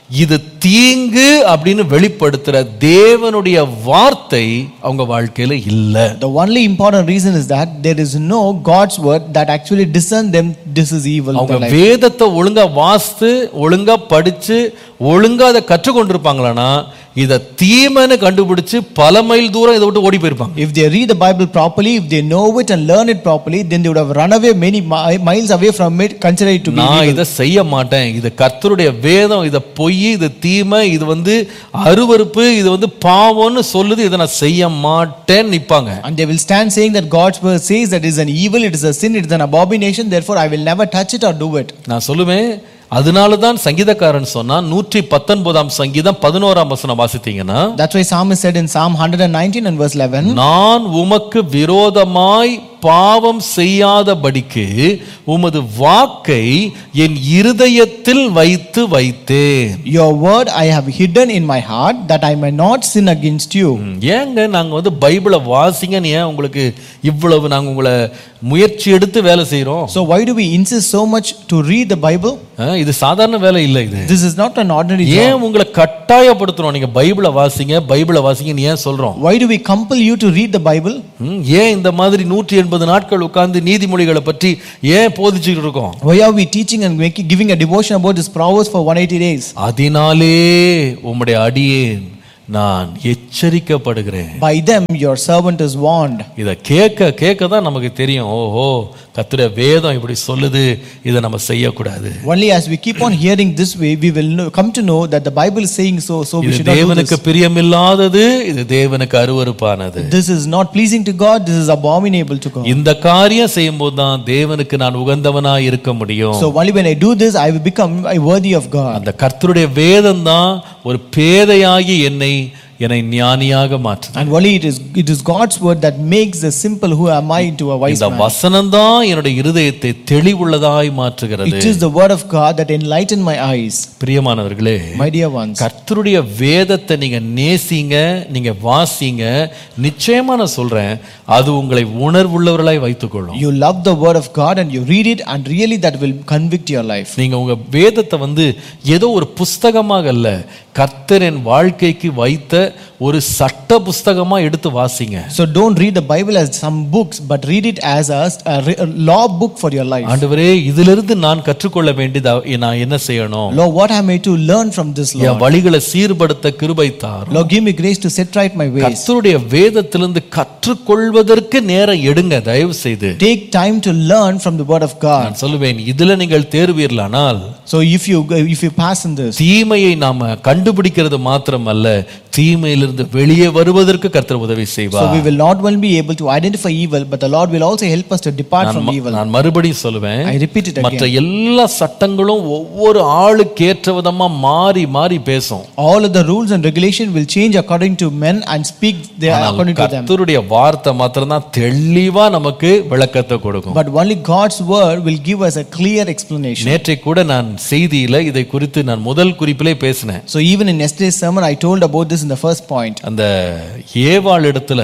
[SPEAKER 2] இது தீங்கு அப்படின்னு வெளிப்படுத்துற தேவனுடைய வார்த்தை அவங்க வாழ்க்கையில இல்ல
[SPEAKER 3] The only important reason is that there is no God's word that actually discern them this is evil. in
[SPEAKER 2] அவங்க
[SPEAKER 3] their life.
[SPEAKER 2] வேதத்தை ஒழுங்கா வாசித்து ஒழுங்கா படிச்சு ஒழுங்கா அதை கற்றுக்கொண்டிருப்பாங்களான்னா இத தீமைன்னு கண்டுபிடிச்சு பல மைல் தூரம் இதை விட்டு ஓடி போயிருப்பாங்க
[SPEAKER 3] If they read the Bible properly, if they know it and learn it properly, then they would have run away many mi- miles away from it, consider it to be
[SPEAKER 2] நான்
[SPEAKER 3] evil.
[SPEAKER 2] இதை செய்ய மாட்டேன் இது கர்த்தருடைய வேதம் இதை பொய் இது தீமை இது வந்து அருவருப்பு இது வந்து பாவம்னு சொல்லுது இதை நான் செய்ய மாட்டேன்னு நிப்பாங்க
[SPEAKER 3] And they will stand saying that God's word says that it is an evil, it is a sin, it is an abomination, therefore I will never touch it or do it.
[SPEAKER 2] நான் சொல்லுவேன் அதனால தான் சங்கீதக்காரன் சொன்னா நூற்றி பத்தொன்பதாம் சங்கீதம் பதினோராம் வசனம் வாசித்தீங்கன்னா
[SPEAKER 3] That's why Psalmist said in Psalm 119 and verse 11,
[SPEAKER 2] நான் உமக்கு விரோதமாய் பாவம் செய்யாதபடிக்கு உமது வாக்கை என் இருதயத்தில் வைத்து வைத்தேன்
[SPEAKER 3] Your word I have hidden in my heart that I may not sin against you.
[SPEAKER 2] ம், ஏங்க நாங்க வந்து பைபிளை வாசிங்கன்னு ஏன் உங்களுக்கு இவ்வளவு நாங்க உங்களை முயற்சி எடுத்து வேலை செய்றோம்
[SPEAKER 3] So why do we insist so much to read the Bible?
[SPEAKER 2] ஆ, இது சாதாரண வேலை இல்லை இது
[SPEAKER 3] This is not an ordinary job.
[SPEAKER 2] ஏன் உங்களை கட்டாயப்படுத்துறோம் நீங்க பைபிளை வாசிங்க பைபிளை வாசிங்கன்னு ஏன் சொல்றோம்
[SPEAKER 3] Why do we compel you to read the Bible?
[SPEAKER 2] ம், ஏன் இந்த மாதிரி நூற்றி எண்பது நாட்கள் உட்கார்ந்து நீதிமொழிகளை பற்றி ஏன் போதிச்சுட்டு இருக்கோம்
[SPEAKER 3] Why are we teaching and making, giving a devotion about this Proverbs for 180 days?
[SPEAKER 2] அதனாலே உம்முடைய அடியேன் நான் எச்சரிக்கப்படுகிறேன்
[SPEAKER 3] By them your servant is warned.
[SPEAKER 2] இதை கேட்க கேட்க தான் நமக்கு தெரியும் ஓஹோ கத்துடைய வேதம் இப்படி சொல்லுது இதை நம்ம செய்யக்கூடாது
[SPEAKER 3] Only as we keep on hearing this way, we will know, come to know that the Bible is saying so, so we
[SPEAKER 2] இது
[SPEAKER 3] should not do
[SPEAKER 2] தேவனுக்கு
[SPEAKER 3] this.
[SPEAKER 2] பிரியமில்லாதது இது தேவனுக்கு அருவருப்பானது
[SPEAKER 3] This is not pleasing to God, this is abominable to God.
[SPEAKER 2] இந்த காரியம் செய்யும்போது தான் தேவனுக்கு நான் உகந்தவனாய் இருக்க முடியும்
[SPEAKER 3] So only when I do this, I will become uh, worthy of God.
[SPEAKER 2] அந்த கர்த்தருடைய வேதம் தான் ஒரு பேதையாகி என்னை என்னை ஞானியாக மாற்றுது
[SPEAKER 3] And only it is it is God's word that makes the simple who am I into a wise
[SPEAKER 2] இந்த
[SPEAKER 3] man.
[SPEAKER 2] வசனம் தான் என்னுடைய இருதயத்தை தெளிவுள்ளதாய் மாற்றுகிறது
[SPEAKER 3] It is the word of God that enlighten my eyes.
[SPEAKER 2] பிரியமானவர்களே
[SPEAKER 3] My dear ones,
[SPEAKER 2] கர்த்தருடைய வேதத்தை நீங்க நேசிங்க நீங்க வாசிங்க நிச்சயமா நான் சொல்றேன் அது உங்களை உணர்வுள்ளவர்களாய் வைத்துக்கொள்ளும்
[SPEAKER 3] you love the word of God and you read it, and really that will convict your life.
[SPEAKER 2] நீங்க உங்க வேதத்தை வந்து ஏதோ ஒரு புஸ்தகமாக அல்ல கர்த்தர் என் வாழ்க்கைக்கு வைத்த ஒரு சட்ட புஸ்தகமா எடுத்து வாசிங்க
[SPEAKER 3] So don't read the Bible as some books, but read it as a, a re- a law book for your life.
[SPEAKER 2] ஆண்டவரே இதிலிருந்து நான் கற்றுக்கொள்ள வேண்டியது அவ- நான் என்ன செய்யணும்
[SPEAKER 3] Lord, what am I to learn from this
[SPEAKER 2] N
[SPEAKER 3] Lord?
[SPEAKER 2] வழிகளை சீர்படுத்த கிருபை தாரும்
[SPEAKER 3] Lord, give me grace to set right my ways.
[SPEAKER 2] கர்த்தருடைய வேதத்திலிருந்து கற்றுக்கொள்வதற்கு நேரம் எடுங்க தயவு செய்து
[SPEAKER 3] Take time to learn from the word of God.
[SPEAKER 2] நான் சொல்லுவேன் இதுல நீங்கள் தேர்வீர்களானால்
[SPEAKER 3] So if you if you pass in this,
[SPEAKER 2] தீமையை நாம கண்டுபிடிக்கிறது மாத்திரமல்ல தீமையிலிருந்து வெளியே வருவதற்கு கர்த்தர் உதவி
[SPEAKER 3] so
[SPEAKER 2] செய்வார்
[SPEAKER 3] we will not only be able to identify evil, but the Lord will also help us to depart
[SPEAKER 2] நான்
[SPEAKER 3] from
[SPEAKER 2] ம-
[SPEAKER 3] evil.
[SPEAKER 2] நான் மறுபடியும் சொல்லுவேன்
[SPEAKER 3] I repeat it
[SPEAKER 2] மற்ற
[SPEAKER 3] again.
[SPEAKER 2] எல்லா சட்டங்களும் ஒவ்வொரு ஆளுக்கு ஏற்ற விதமா மாறி மாறி பேசும்
[SPEAKER 3] All of the rules and regulation will change according to men and speak their,
[SPEAKER 2] ஆனால்
[SPEAKER 3] according to them.
[SPEAKER 2] கர்த்தருடைய வார்த்தை மாத்திரம்தான் தெளிவா நமக்கு விளக்கத்தை கொடுக்கும்
[SPEAKER 3] But only God's word will give us a clear explanation.
[SPEAKER 2] நேற்றை கூட நான் செய்தியில இதை குறித்து நான் முதல் குறிப்பிலே பேசினேன்
[SPEAKER 3] So even in yesterday's sermon, I told about this in the first point.
[SPEAKER 2] அந்த ஏவாள் இடத்துல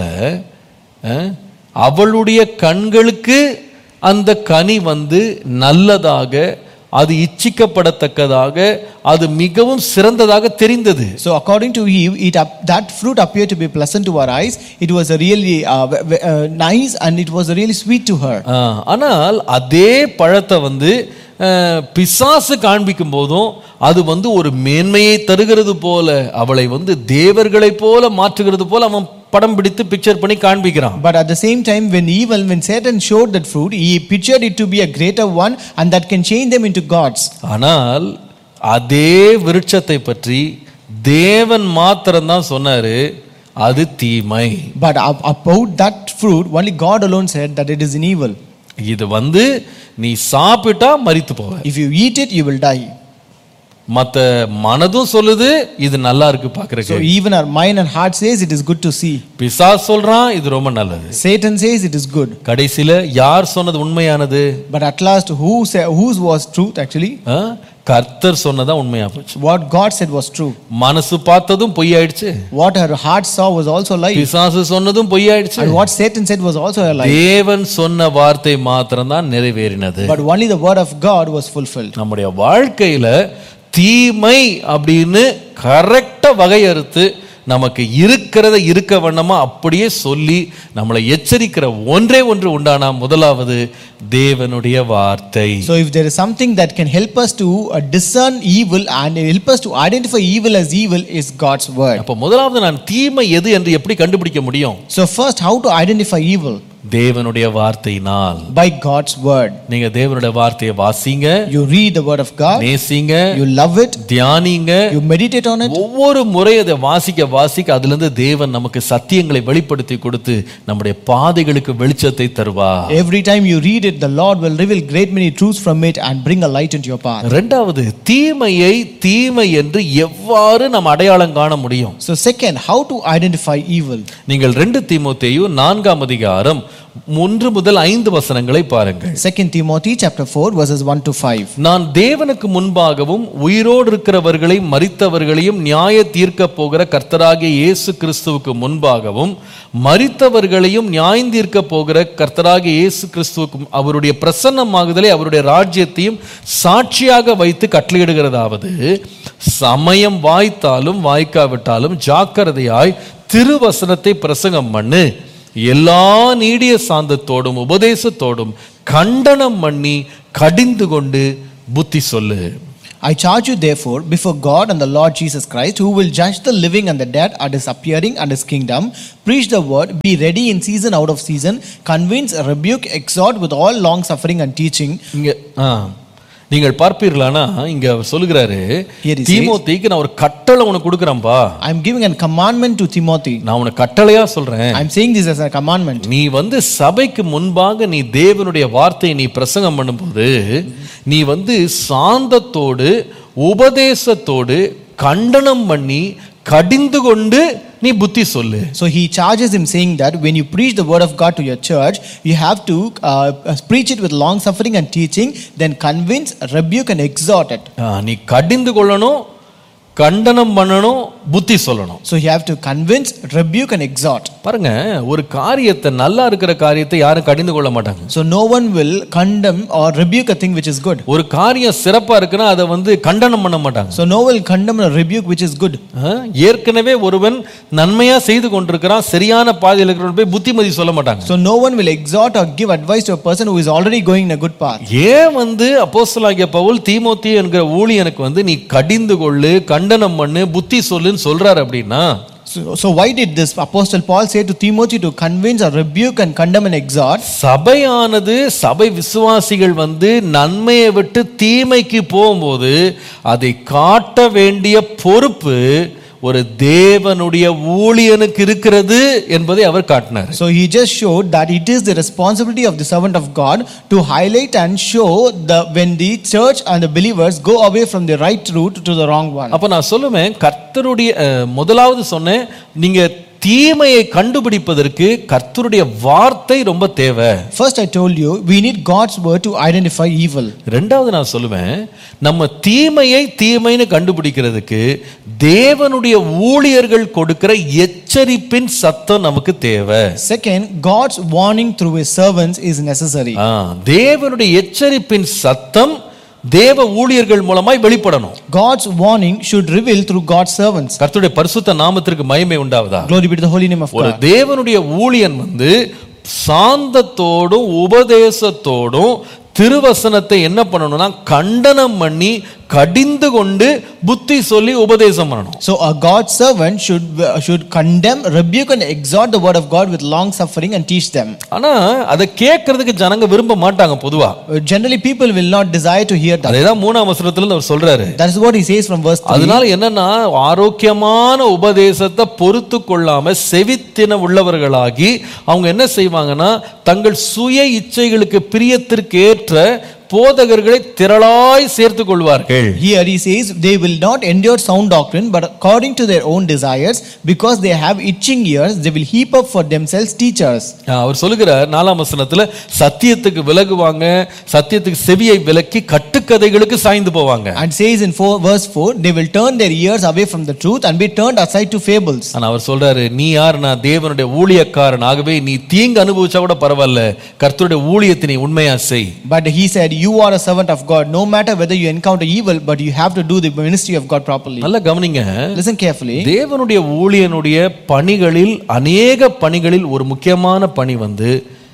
[SPEAKER 2] அஹ், அவளுடைய கண்களுக்கு அந்த கனி வந்து நல்லதாக அது இச்சிக்கப்படத்தக்கதாக அது மிகவும் சிறந்ததாக தெரிந்தது
[SPEAKER 3] So according to Eve, it ap- that fruit appeared to be pleasant to her eyes. It was a really uh, v- v- uh, nice and it was really sweet to her.
[SPEAKER 2] ஆஹ், ஆனால் அதே பழத்தை வந்து அஹ், பிசாசு காண்பிக்கும் போதும் அது வந்து ஒரு மேன்மையை தருகிறது போல அவளை வந்து தேவர்களைப் போல மாற்றுகிறது போல அவன் படம் பிடித்து பிக்சர் பண்ணி காண்பிக்கிறான்
[SPEAKER 3] But at the same time, when evil, when Satan showed that fruit, he pictured it to be a greater one and that can change them into gods.
[SPEAKER 2] ஆனால் அதே விருட்சத்தை பற்றி தேவன் மாத்திரம்தான் சொன்னாரு அது தீமை
[SPEAKER 3] But ab- about that fruit, only God alone said that it is an evil.
[SPEAKER 2] இது வந்து நீ சாப்பிட்டா மரித்து போவ
[SPEAKER 3] If you eat it, you will die.
[SPEAKER 2] மத்த மனதும் சொல்லுது இது நல்லா இருக்கு
[SPEAKER 3] So
[SPEAKER 2] பாக்குறதுக்கு
[SPEAKER 3] even our mind and heart says it is good to see.
[SPEAKER 2] பிசாஸ் சொல்றான் இது ரொம்ப நல்லது
[SPEAKER 3] Satan says it is good.
[SPEAKER 2] கடைசியில யார் சொன்னது உண்மையானது
[SPEAKER 3] But at last, who say, whose was truth actually?
[SPEAKER 2] ஆ? கர்த்தர் சொன்னதா உண்மையா போச்சு
[SPEAKER 3] What God said was true.
[SPEAKER 2] மனசு பார்த்ததும் பொய்யாயிடுச்சு
[SPEAKER 3] What her heart saw was also lie.
[SPEAKER 2] பிசாசு சொன்னதும் பொய்யாயிடுச்சு
[SPEAKER 3] And what Satan said was also a lie.
[SPEAKER 2] தேவன் சொன்ன வார்த்தை மாத்திரம்தான் நிறைவேறினது
[SPEAKER 3] But only the word of God was fulfilled.
[SPEAKER 2] நம்முடைய வாழ்க்கையில தீமை அப்படின்னு கரெக்டா வகையறுத்து நமக்கு இருக்கிறத இருக்க வண்ணமா அப்படியே சொல்லி நம்மளை எச்சரிக்கிற ஒன்றே ஒன்று உண்டானா முதலாவது தேவனுடைய வார்த்தை
[SPEAKER 3] So, if there is something that can help us to uh, discern evil and help us to identify evil as evil, is God's word.
[SPEAKER 2] அப்ப முதலாவது நான் தீமை எது என்று எப்படி கண்டுபிடிக்க முடியும்
[SPEAKER 3] So, first, how to identify evil?
[SPEAKER 2] தேவனுடைய வார்த்தையினால்
[SPEAKER 3] By God's word.
[SPEAKER 2] நீங்க தேவனுடைய வார்த்தையை வாசிங்க
[SPEAKER 3] You read the word of God,
[SPEAKER 2] நேசிங்க
[SPEAKER 3] you love it,
[SPEAKER 2] தியானிங்க
[SPEAKER 3] you meditate on it.
[SPEAKER 2] ஒவ்வொரு முறை அதை வாசிக்க வாசிக்க அதுல இருந்து தேவன் நமக்கு சத்தியங்களை வெளிப்படுத்தி கொடுத்து நம்முடைய பாதைகளுக்கு வெளிச்சத்தை தருவார்
[SPEAKER 3] Every time you read it, the Lord will reveal great many truths from it and bring a light into your path.
[SPEAKER 2] ரெண்டாவது தீமையை தீமை என்று எவ்வாறு நம்ம அடையாளம் காண முடியும்
[SPEAKER 3] So, second, how to identify evil?
[SPEAKER 2] நீங்கள் ரெண்டு தீமோத்தேயு நான்காம் அதிகாரம் ஒன்று முதல் ஐந்து வசனங்களை பாருங்கள்
[SPEAKER 3] Second Timothy chapter 4, verses 1 to 5.
[SPEAKER 2] நான் தேவனுக்கு முன்பாகவும் உயிரோடு இருக்கிறவர்களையும் மரித்தவர்களையும் நியாய தீர்க்க போகிற கர்த்தராகிய இயேசு கிறிஸ்துவுக்கு முன்பாகவும் மரித்தவர்களையும் நியாயந்தீர்க்க போகிற கர்த்தராகிய இயேசு கிறிஸ்துவுக்கும் அவருடைய பிரசன்னமாகுதலை அவருடைய ராஜ்யத்தையும் சாட்சியாக வைத்து கட்டளையிடுகிறதாவது சமயம் வாய்த்தாலும் வாய்க்காவிட்டாலும் ஜாக்கிரதையாய் திருவசனத்தை பிரசங்கம் பண்ணு எல்லா நீடிய சாந்தத்தோடும் உபதேசத்தோடும் கண்டனம் பண்ணி கடிந்து கொண்டு புத்தி சொல்லு
[SPEAKER 3] I charge you therefore before God and the Lord Jesus Christ, who will judge the living and the dead at his appearing and his kingdom, preach the word, be ready in season out of season, convince, rebuke, exhort with all long suffering and teaching.
[SPEAKER 2] இங்க ஆ, நீங்கள் பார்ப்பீர்களானா இங்க அவர் சொல்லுகிறாரு
[SPEAKER 3] Here he says-
[SPEAKER 2] தீமோத்தேயுக்கு நான் ஒரு கட்டளை உனக்கு கொடுக்குறேன்பா
[SPEAKER 3] I am giving a commandment to Timothy.
[SPEAKER 2] நான் உனக்கு கட்டளையா சொல்றேன்
[SPEAKER 3] I am saying this as a commandment.
[SPEAKER 2] நீ வந்து சபைக்கு முன்பாக நீ தேவனுடைய வார்த்தையை நீ பிரசங்கம் பண்ணும்போது நீ வந்து சாந்தத்தோடு உபதேசத்தோடு கண்டனம் பண்ணி கடிந்து கொண்டு நீ புத்தி சொல்லு
[SPEAKER 3] So he charges him saying that when you preach the word of God to your church, you have to uh, preach it with long suffering and teaching, then convince, rebuke, and exhort it.
[SPEAKER 2] ஆ, நீ கடிந்து கொள்ளணும் கண்டனம் பண்ணணும் புத்தி சொல்லணும்
[SPEAKER 3] So you have to convince, rebuke, and exhort.
[SPEAKER 2] பாருங்க ஒரு காரியத்தை நல்லா இருக்கிற காரியத்தை யாரும் கடிந்து கொள்ள மாட்டாங்க
[SPEAKER 3] So no one will condemn or rebuke a thing which is good.
[SPEAKER 2] ஒரு காரியம் சிறப்பா இருக்குன்னா அதை வந்து கண்டனம் பண்ண மாட்டாங்க
[SPEAKER 3] So no one will condemn or rebuke which is good.
[SPEAKER 2] ஆ, ஏற்கனவே ஒருவன் நன்மையா செய்து கொண்டிருக்கிறான் சரியான பாதையில் இருக்கிறவன் போய் புத்திமதி சொல்ல மாட்டாங்க
[SPEAKER 3] So no one will exhort or give advice to a person who is already going in a good path.
[SPEAKER 2] ஏன் வந்து அப்போஸ்தலனாகிய பவுல் தீமோத்தி என்கிற ஊழியனுக்கு வந்து நீ கடிந்து கொள்ளு கண்டனம் பண்ணு புத்தி சொல்லுன்னு சொல்றாரு அப்படின்னா
[SPEAKER 3] So, so why did this apostle Paul say to Timothy to convince or rebuke and condemn and exhort?
[SPEAKER 2] சபையானது சபை விசுவாசிகள் வந்து நன்மையை விட்டு தீமைக்கு போகும்போது அதை காட்ட வேண்டிய பொறுப்பு ஒரு தேவனுடைய ஊழியனுக்கு இருக்கிறது என்பதை அவர் காட்டினார்
[SPEAKER 3] So he just showed that it is the responsibility of the servant of God to highlight and show the when the church and the believers go away from the right route to the wrong one.
[SPEAKER 2] அப்ப நான் சொல்லுவேன் கர்த்தருடைய அஹ், முதலாவது சொன்னேன் நீங்க தீமையை கண்டுபிடிப்பதற்கு கர்த்தருடைய வார்த்தை ரொம்ப தேவை
[SPEAKER 3] First I told you we need God's word to identify evil.
[SPEAKER 2] ரெண்டாவது நான் சொல்லுவேன் நம்ம தீமையை தீமைன்னு கண்டுபிடிக்கிறதுக்கு தேவனுடைய ஊழியர்கள் கொடுக்கிற எச்சரிப்பின் சத்தம் நமக்கு தேவை
[SPEAKER 3] Second, God's warning through his servants is necessary.
[SPEAKER 2] ஆ, தேவனுடைய எச்சரிப்பின் சத்தம் தேவ ஊழியர்கள் மூலமாய் வெளிப்படணும்
[SPEAKER 3] God's warning should reveal through God's servants.
[SPEAKER 2] கர்த்தருடைய பரிசுத்த நாமத்திற்கு மகிமை உண்டாவதா
[SPEAKER 3] Glory be to the holy name of
[SPEAKER 2] ஒரு
[SPEAKER 3] God.
[SPEAKER 2] தேவனுடைய ஊழியன் வந்து சாந்தத்தோடும் உபதேசத்தோடும் திருவசனத்தை என்ன பண்ணணும்னா கண்டனம் பண்ணி கடிந்து கொண்டு புத்தி சொல்லி உபதேசம் பண்ணணும்
[SPEAKER 3] So a God's servant should should condemn, rebuke, and exhort the word of God with long suffering and teach them.
[SPEAKER 2] ஆனா அதை கேட்கறதுக்கு ஜனங்க விரும்ப மாட்டாங்க பொதுவா
[SPEAKER 3] Uh, Generally, people will not desire to hear that.
[SPEAKER 2] அதேதான் மூணாம் வசனத்துல அவர் சொல்றாரு
[SPEAKER 3] That is what he says from verse 3.
[SPEAKER 2] அதனால என்னன்னா ஆரோக்கியமான உபதேசத்தை பொறுத்து கொள்ளாம செவித்தின உள்ளவர்களாகி அவங்க என்ன செய்வாங்கன்னா தங்கள் சுய இச்சைகளுக்கு பிரியத்திற்கு ஏற்ற போதகர்களை திரளாய் சேர்த்துக் கொள்வார்கள்
[SPEAKER 3] Here he says, they will not endure sound doctrine, but according to their own desires, because they have itching ears, they will heap up for themselves teachers.
[SPEAKER 2] ஆஹ் அவர் சொல்லுகிறார் நாலாம் வசனத்துல சத்தியத்துக்கு விலகுவாங்க சத்தியத்துக்கு செவியை விலக்கி கட்டுக்கதைகளுக்கு சாய்ந்து போவாங்க
[SPEAKER 3] And says in four, verse 4, they will turn their ears away from the truth and be turned aside to fables.
[SPEAKER 2] ஆனா அவர் சொல்றாரு நீ யார் நான் தேவனுடைய ஊழியக்காரன் ஆகவே நீ தீங்கு அனுபவிச்சா கூட பரவாயில்ல கர்த்தருடைய ஊழியத்தை நீ உண்மையா செய்
[SPEAKER 3] But he said, you are a servant of God. No matter whether you encounter evil, but you have to do the ministry of God properly.
[SPEAKER 2] நல்லா கவனிங்க
[SPEAKER 3] Listen carefully.
[SPEAKER 2] தேவனுடைய ஊழியனுடைய பணிகளில் அநேக பணிகளில் ஒரு முக்கியமான பணி வந்து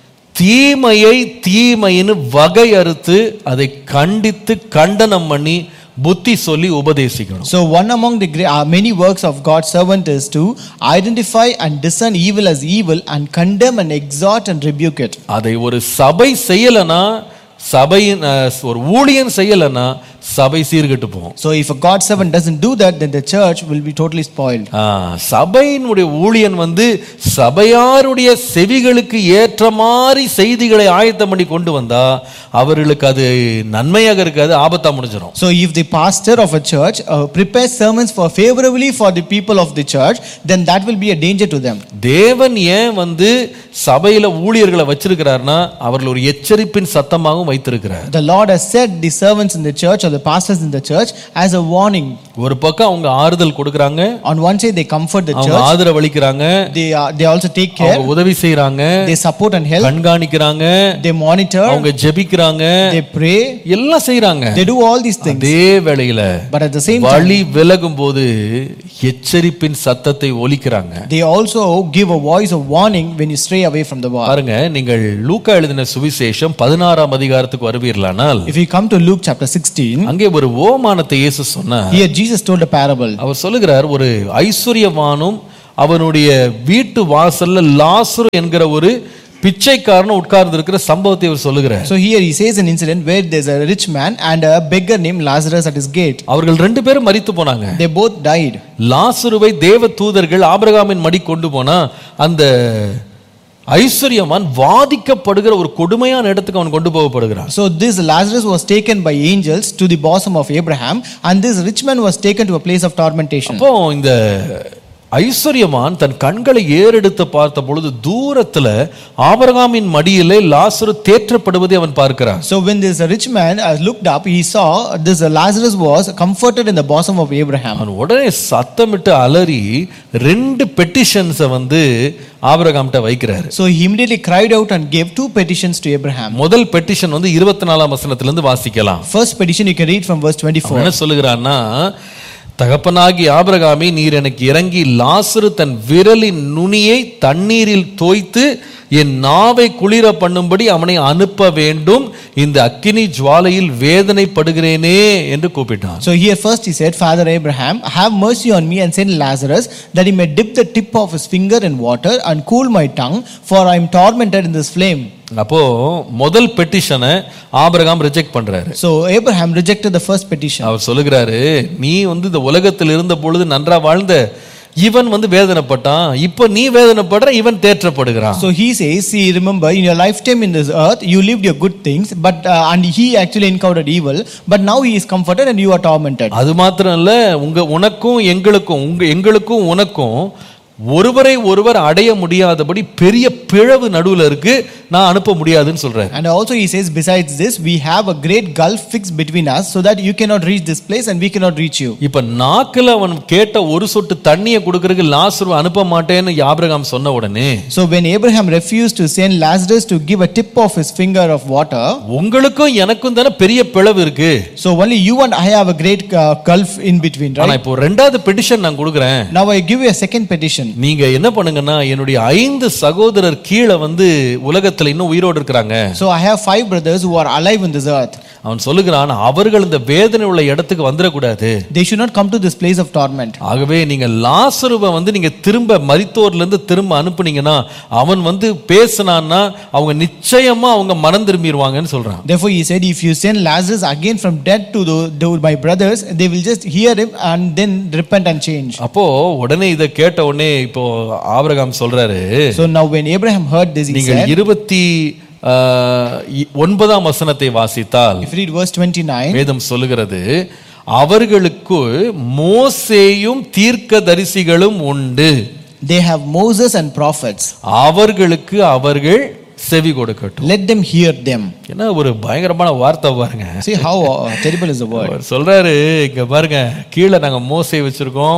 [SPEAKER 2] தீமையை தீமைன்னு வகையறுத்து அதை கண்டித்து கண்டனம் பண்ணி புத்தி சொல்லி உபதேசிக்கணும்
[SPEAKER 3] So one among the great, uh, many works of God's servant is to identify and discern evil as evil and condemn and exhort and rebuke it.
[SPEAKER 2] அதை ஒரு சபை செய்யலைன்னா சபையின் அஹ், ஒரு ஊழியன் செய்யலைன்னா சபை சீர்கெட்டு போகும்
[SPEAKER 3] So if a God's servant doesn't do that, then the church will be totally spoiled.
[SPEAKER 2] ஆ, சபையினுடைய ஊழியன் வந்து சபையாருடைய செவிகளுக்கு ஏற்ற மாதிரி செய்திகளை ஆயத்தம் பண்ணி கொண்டு வந்தா அவர்களுக்கு அது நன்மையாக இருக்காது ஆபத்தா முடிஞ்சிடும்
[SPEAKER 3] So if the pastor of a church uh, prepares sermons for favorably for the people of the church, then that will be a danger to them.
[SPEAKER 2] தேவன் ஏன் வந்து சபையில ஊழியர்களை வச்சிருக்கிறார்னா அவர்கள் ஒரு எச்சரிப்பின் சத்தமாகவும் வைத்திருக்கிறார்
[SPEAKER 3] The Lord has set the servants in the church or the pastors in the church as a warning.
[SPEAKER 2] ஒரு பக்கம் அவங்க ஆறுதல் கொடுக்கறாங்க
[SPEAKER 3] On one side, they comfort the
[SPEAKER 2] அவங்க
[SPEAKER 3] church.
[SPEAKER 2] ஆதரவளிக்கிறாங்க
[SPEAKER 3] They, uh, they also take care.
[SPEAKER 2] அவங்க உதவி செய்யறாங்க
[SPEAKER 3] They support and help.
[SPEAKER 2] கண்காணிக்கிறாங்க
[SPEAKER 3] They monitor.
[SPEAKER 2] அவங்க ஜெபிக்கிறாங்க
[SPEAKER 3] They pray.
[SPEAKER 2] எல்லாம் செய்யறாங்க
[SPEAKER 3] They do all these things.
[SPEAKER 2] அதே வேளையில
[SPEAKER 3] But at the same time,
[SPEAKER 2] வழி விலகும் போது எச்சரிப்பின் சத்தத்தை ஒலிக்கிறாங்க
[SPEAKER 3] they also give a voice of warning when you stray away from the word.
[SPEAKER 2] பாருங்க நீங்கள் லூக்கா எழுதின சுவிசேஷம் பதினாறாம் அதிகாரத்துக்கு வருவீர்களானால்
[SPEAKER 3] If you come to Luke chapter 16,
[SPEAKER 2] அங்கே ஒரு ஓமானத்தை இயேசு சொன்னார்
[SPEAKER 3] here Jesus told a parable.
[SPEAKER 2] அவர் சொல்லுகிறார் ஒரு ஐஸ்வர்யவானும் அவனுடைய வீட்டு வாசல்ல லாசுரு என்கிற ஒரு பிச்சைக்காரனும் உட்கார்ந்து இருக்கிற சம்பவத்தை அவர் சொல்லுகிறார்
[SPEAKER 3] So here he says an incident where there's a rich man and a beggar named Lazarus at his gate.
[SPEAKER 2] அவர்கள் ரெண்டு பேரும் மரித்து போனாங்க
[SPEAKER 3] They both died.
[SPEAKER 2] லாசுருவை தேவ தூதர்கள் ஆபிரகாமின் மடி கொண்டு போனா அந்த ஐஸ்வர்யவான் வாதிக்கப்படுகிற ஒரு கொடுமையான இடத்துக்கு அவன் கொண்டு போகப்படுகிறான்
[SPEAKER 3] So this Lazarus was taken by angels to the bosom of Abraham, and this rich man was taken to a place of tormentation.
[SPEAKER 2] அப்போ இந்த ஐஸ்வர்யவான் தன் கண்களை ஏறெடுத்து பார்த்த பொழுது தூரத்துல ஆபரகாமின் மடியிலே லாசுரு தேற்றப்படுவதை அவன் பார்க்கிறான்
[SPEAKER 3] So when this rich man uh, looked up, he saw this Lazarus was comforted in the bosom of Abraham.
[SPEAKER 2] அவன் உடனே சத்தமிட்டு அலறி ரெண்டு பெட்டிஷன்ஸை வந்து ஆபரகாம்கிட்ட வைக்கிறாரு
[SPEAKER 3] So he immediately cried out and gave two petitions to Abraham.
[SPEAKER 2] முதல் பெட்டிஷன் வந்து இருபத்தி நாலாம் வசனத்திலிருந்து வாசிக்கலாம்
[SPEAKER 3] First petition you can read from verse
[SPEAKER 2] அவன்
[SPEAKER 3] 24.
[SPEAKER 2] என்ன சொல்லுகிறான்னா தகப்பனாகி ஆபிரகாமே நீர் எனக்கு இறங்கி லாசரு தன் விரலின் நுனியை தண்ணீரில் தோய்த்து என் நாவை குளிர பண்ணும்படி அவனை அனுப்ப வேண்டும் இந்த அக்கினி ஜுவாலையில் வேதனைப்படுகிறேனே என்று கூப்பிட்டான்
[SPEAKER 3] So here first he said, Father Abraham, have mercy on me and send Lazarus that he may dip the tip of his finger in water and cool my tongue, for I am tormented in this flame.
[SPEAKER 2] அப்போ முதல் பெட்டிஷனை Abraham reject பண்றாரு
[SPEAKER 3] So Abraham rejected the first petition.
[SPEAKER 2] அவர் சொல்லுகிறாரு நீ வந்து இந்த உலகத்தில் இருந்த பொழுது நன்றா வாழ்ந்த இவன் வந்து வேதனைப்பட்டான் இப்போ நீ வேதனைப்படுற இவன் தேற்றப்படுகிறான்
[SPEAKER 3] So he says, see, remember, in your lifetime in this earth, you lived your good things, but uh, and he actually encountered evil, but now he is comforted and you are tormented.
[SPEAKER 2] அது மாத்திரம் இல்ல உங்க உனக்கும் எங்களுக்கும் உங்க எங்களுக்கும் உனக்கும் ஒருவரை ஒருவர் அடைய முடியாதபடி பெரிய பிளவு நடுவுல இருக்கு நான் அனுப்ப முடியாதுன்னு சொல்றேன்
[SPEAKER 3] And also he says, besides this, we have a great gulf fixed between us, so that you cannot reach this place and we cannot reach you.
[SPEAKER 2] இப்ப நாக்குல அவன் கேட்ட ஒரு சொட்டு தண்ணியை கொடுக்கறதுக்கு லாசரு அனுப்ப மாட்டேன்னு ஆபிரகாம் சொன்ன உடனே
[SPEAKER 3] So when Abraham refused to send Lazarus to give a tip of his finger of water,
[SPEAKER 2] உங்களுக்கும் எனக்கும் தானே பெரிய பிளவு இருக்கு
[SPEAKER 3] so only you and I have a great uh, gulf in between,
[SPEAKER 2] ஆனா
[SPEAKER 3] right?
[SPEAKER 2] இப்போ ரெண்டாவது பெட்டிஷன் நான் கொடுக்குறேன்
[SPEAKER 3] Now I give you a second petition.
[SPEAKER 2] நீங்க என்ன பண்ணுங்கன்னா என்னுடைய ஐந்து சகோதரர் கீழே வந்து உலகத்துல இன்னும் உயிரோடு இருக்கிறாங்க
[SPEAKER 3] So I have five brothers who are alive in this earth.
[SPEAKER 2] அவன் சொல்லுகிறான் அவர்கள் இந்த வேதனை உள்ள இடத்துக்கு வந்துடக்கூடாது
[SPEAKER 3] They should not come to this place of torment.
[SPEAKER 2] ஆகவே நீங்க லாசருவை வந்து நீங்க திரும்ப மரித்தோர்ல இருந்து திரும்ப அனுப்புனீங்கன்னா அவன் வந்து பேசினான்னா அவங்க நிச்சயமா அவங்க மனம் திரும்பிடுவாங்கன்னு சொல்றான்
[SPEAKER 3] Therefore, he said, If you send Lazarus again from death to, the, to my brothers, they will just hear him and then repent and change.
[SPEAKER 2] அப்போ உடனே இதை கேட்ட உடனே இப்போ ஆபிரகாம் சொல்றாரு
[SPEAKER 3] So now, when Abraham heard this, he
[SPEAKER 2] நீங்கள்
[SPEAKER 3] said,
[SPEAKER 2] இருபத்தி ஆஹ், இ- ஒன்பதாம் வசனத்தை வாசித்தால்
[SPEAKER 3] If you read verse 29,
[SPEAKER 2] வேதம் சொல்லுகிறது அவர்களுக்கு மோசேயும் தீர்க்கதரிசிகளும் உண்டு
[SPEAKER 3] they have Moses and prophets.
[SPEAKER 2] அவர்களுக்கு அவர்கள் செவி கொடுக்கட்டும்
[SPEAKER 3] Let them hear them.
[SPEAKER 2] என்ன ஒரு பயங்கரமான வார்த்தை பாருங்க
[SPEAKER 3] See how uh, terrible is the word.
[SPEAKER 2] அவர் சொல்றாரு இங்க பாருங்க கீழே நாங்க மோசை வச்சிருக்கோம்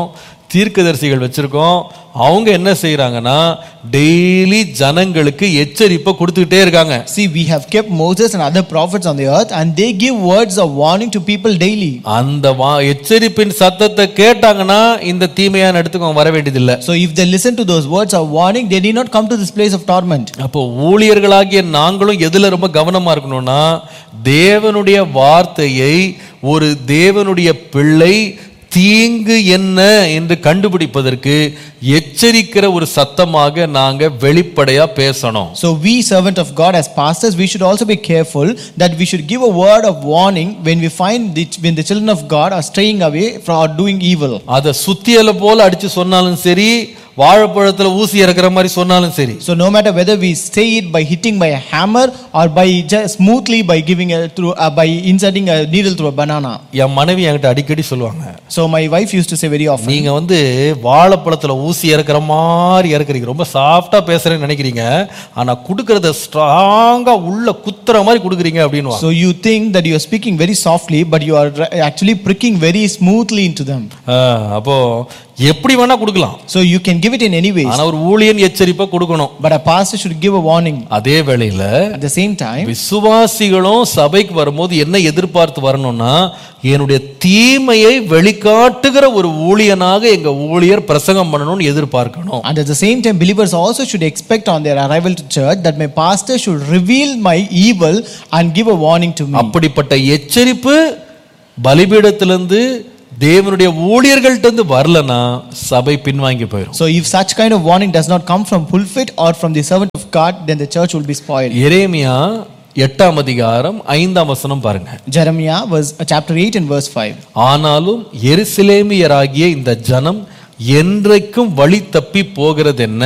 [SPEAKER 2] தீர்க்கதரிசிகள் வச்சிருக்கோம் அவங்க என்ன செய்றாங்கன்னா டெய்லி ஜனங்களுக்கு எச்சரிப்பை கொடுத்துக்கிட்டே இருக்காங்க
[SPEAKER 3] See, we have kept Moses and other prophets on the earth, and they give words of warning to people daily.
[SPEAKER 2] அந்த வா எச்சரிப்பின் சத்தத்தை கேட்டாங்கன்னா இந்த தீமையான இடத்துக்கு அவங்க வர வேண்டியதில்லை
[SPEAKER 3] So, if they listen to those words of warning, they need not come to this place of torment.
[SPEAKER 2] அப்போ ஊழியர்களாகிய நாங்களும் எதுல ரொம்ப கவனமா இருக்கணும்னா தேவனுடைய வார்த்தையை ஒரு தேவனுடைய பிள்ளை தீங்கு என்ன என்று கண்டுபிடிப்பதற்கு எச்சரிக்கிற ஒரு சத்தமாக நாங்க வெளிப்படையா பேசணும்
[SPEAKER 3] So, we, servant of God, as pastors, we should also be careful that we should give a word of warning when we find the, when the children of God are straying away from or doing evil.
[SPEAKER 2] அதை சுத்தியலை போல அடிச்சு சொன்னாலும் சரி வாழைப்பழத்துல ஊசி இறக்குற மாதிரி சொன்னாலும் சரி
[SPEAKER 3] So, no matter whether we say it by hitting by a hammer or by just smoothly by giving a through uh, by inserting a needle through a banana.
[SPEAKER 2] என் மனைவி என்கிட்ட அடிக்கடி சொல்லுவாங்க
[SPEAKER 3] So, my wife used to say very often.
[SPEAKER 2] நீங்க வந்து வாழைப்பழத்துல ஊசி இறக்குற மாதிரி இறக்குறீங்க ரொம்ப சாஃப்டா பேசுறேன்னு நினைக்கிறீங்க ஆனா குடுக்கறத ஸ்ட்ராங்கா உள்ள குத்துற மாதிரி குடுக்குறீங்க அப்படின்னு
[SPEAKER 3] So you think that you are speaking very softly, but you are ra- actually pricking very smoothly into them.
[SPEAKER 2] அப்போ எப்படி வேணா கொடுக்கலாம்
[SPEAKER 3] So you can give it in any ways,
[SPEAKER 2] ஆனா ஒரு ஊழியன் எச்சரிப்பை கொடுக்கணும்
[SPEAKER 3] but a pastor should give a warning.
[SPEAKER 2] அதே வேளையில
[SPEAKER 3] At the same time,
[SPEAKER 2] விசுவாசிகளும் சபைக்கு வரும்போது என்ன எதிர்பார்த்து வரணும்னா என்னுடைய தீமையை வெளிக்காட்டுகிற ஒரு ஊழியனாக எங்க ஊழியர் பிரசங்கம் பண்ணணும்னு எதிர்பார்க்கணும்
[SPEAKER 3] and at the same time, believers also should expect on their arrival to church that my pastor should reveal my evil and give a warning to me.
[SPEAKER 2] அப்படிப்பட்ட எச்சரிப்பு பலிபீடத்திலிருந்து தேவனுடைய ஊழியர்கள்ட்ட இருந்து வரலனா சபை பின்வாங்கி போயிடும்
[SPEAKER 3] So if such kind of warning does not come from pulpit or from the servant of God, then the church will be spoiled.
[SPEAKER 2] எரேமியா எட்டாம் அதிகாரம் ஐந்தாம் வசனம் பாருங்க
[SPEAKER 3] Jeremiah was uh, chapter 8 and verse 5.
[SPEAKER 2] ஆனாலும் எருசலேமியராகிய இந்த ஜனம் என்றைக்கும் வழி தப்பி போகிறது என்ன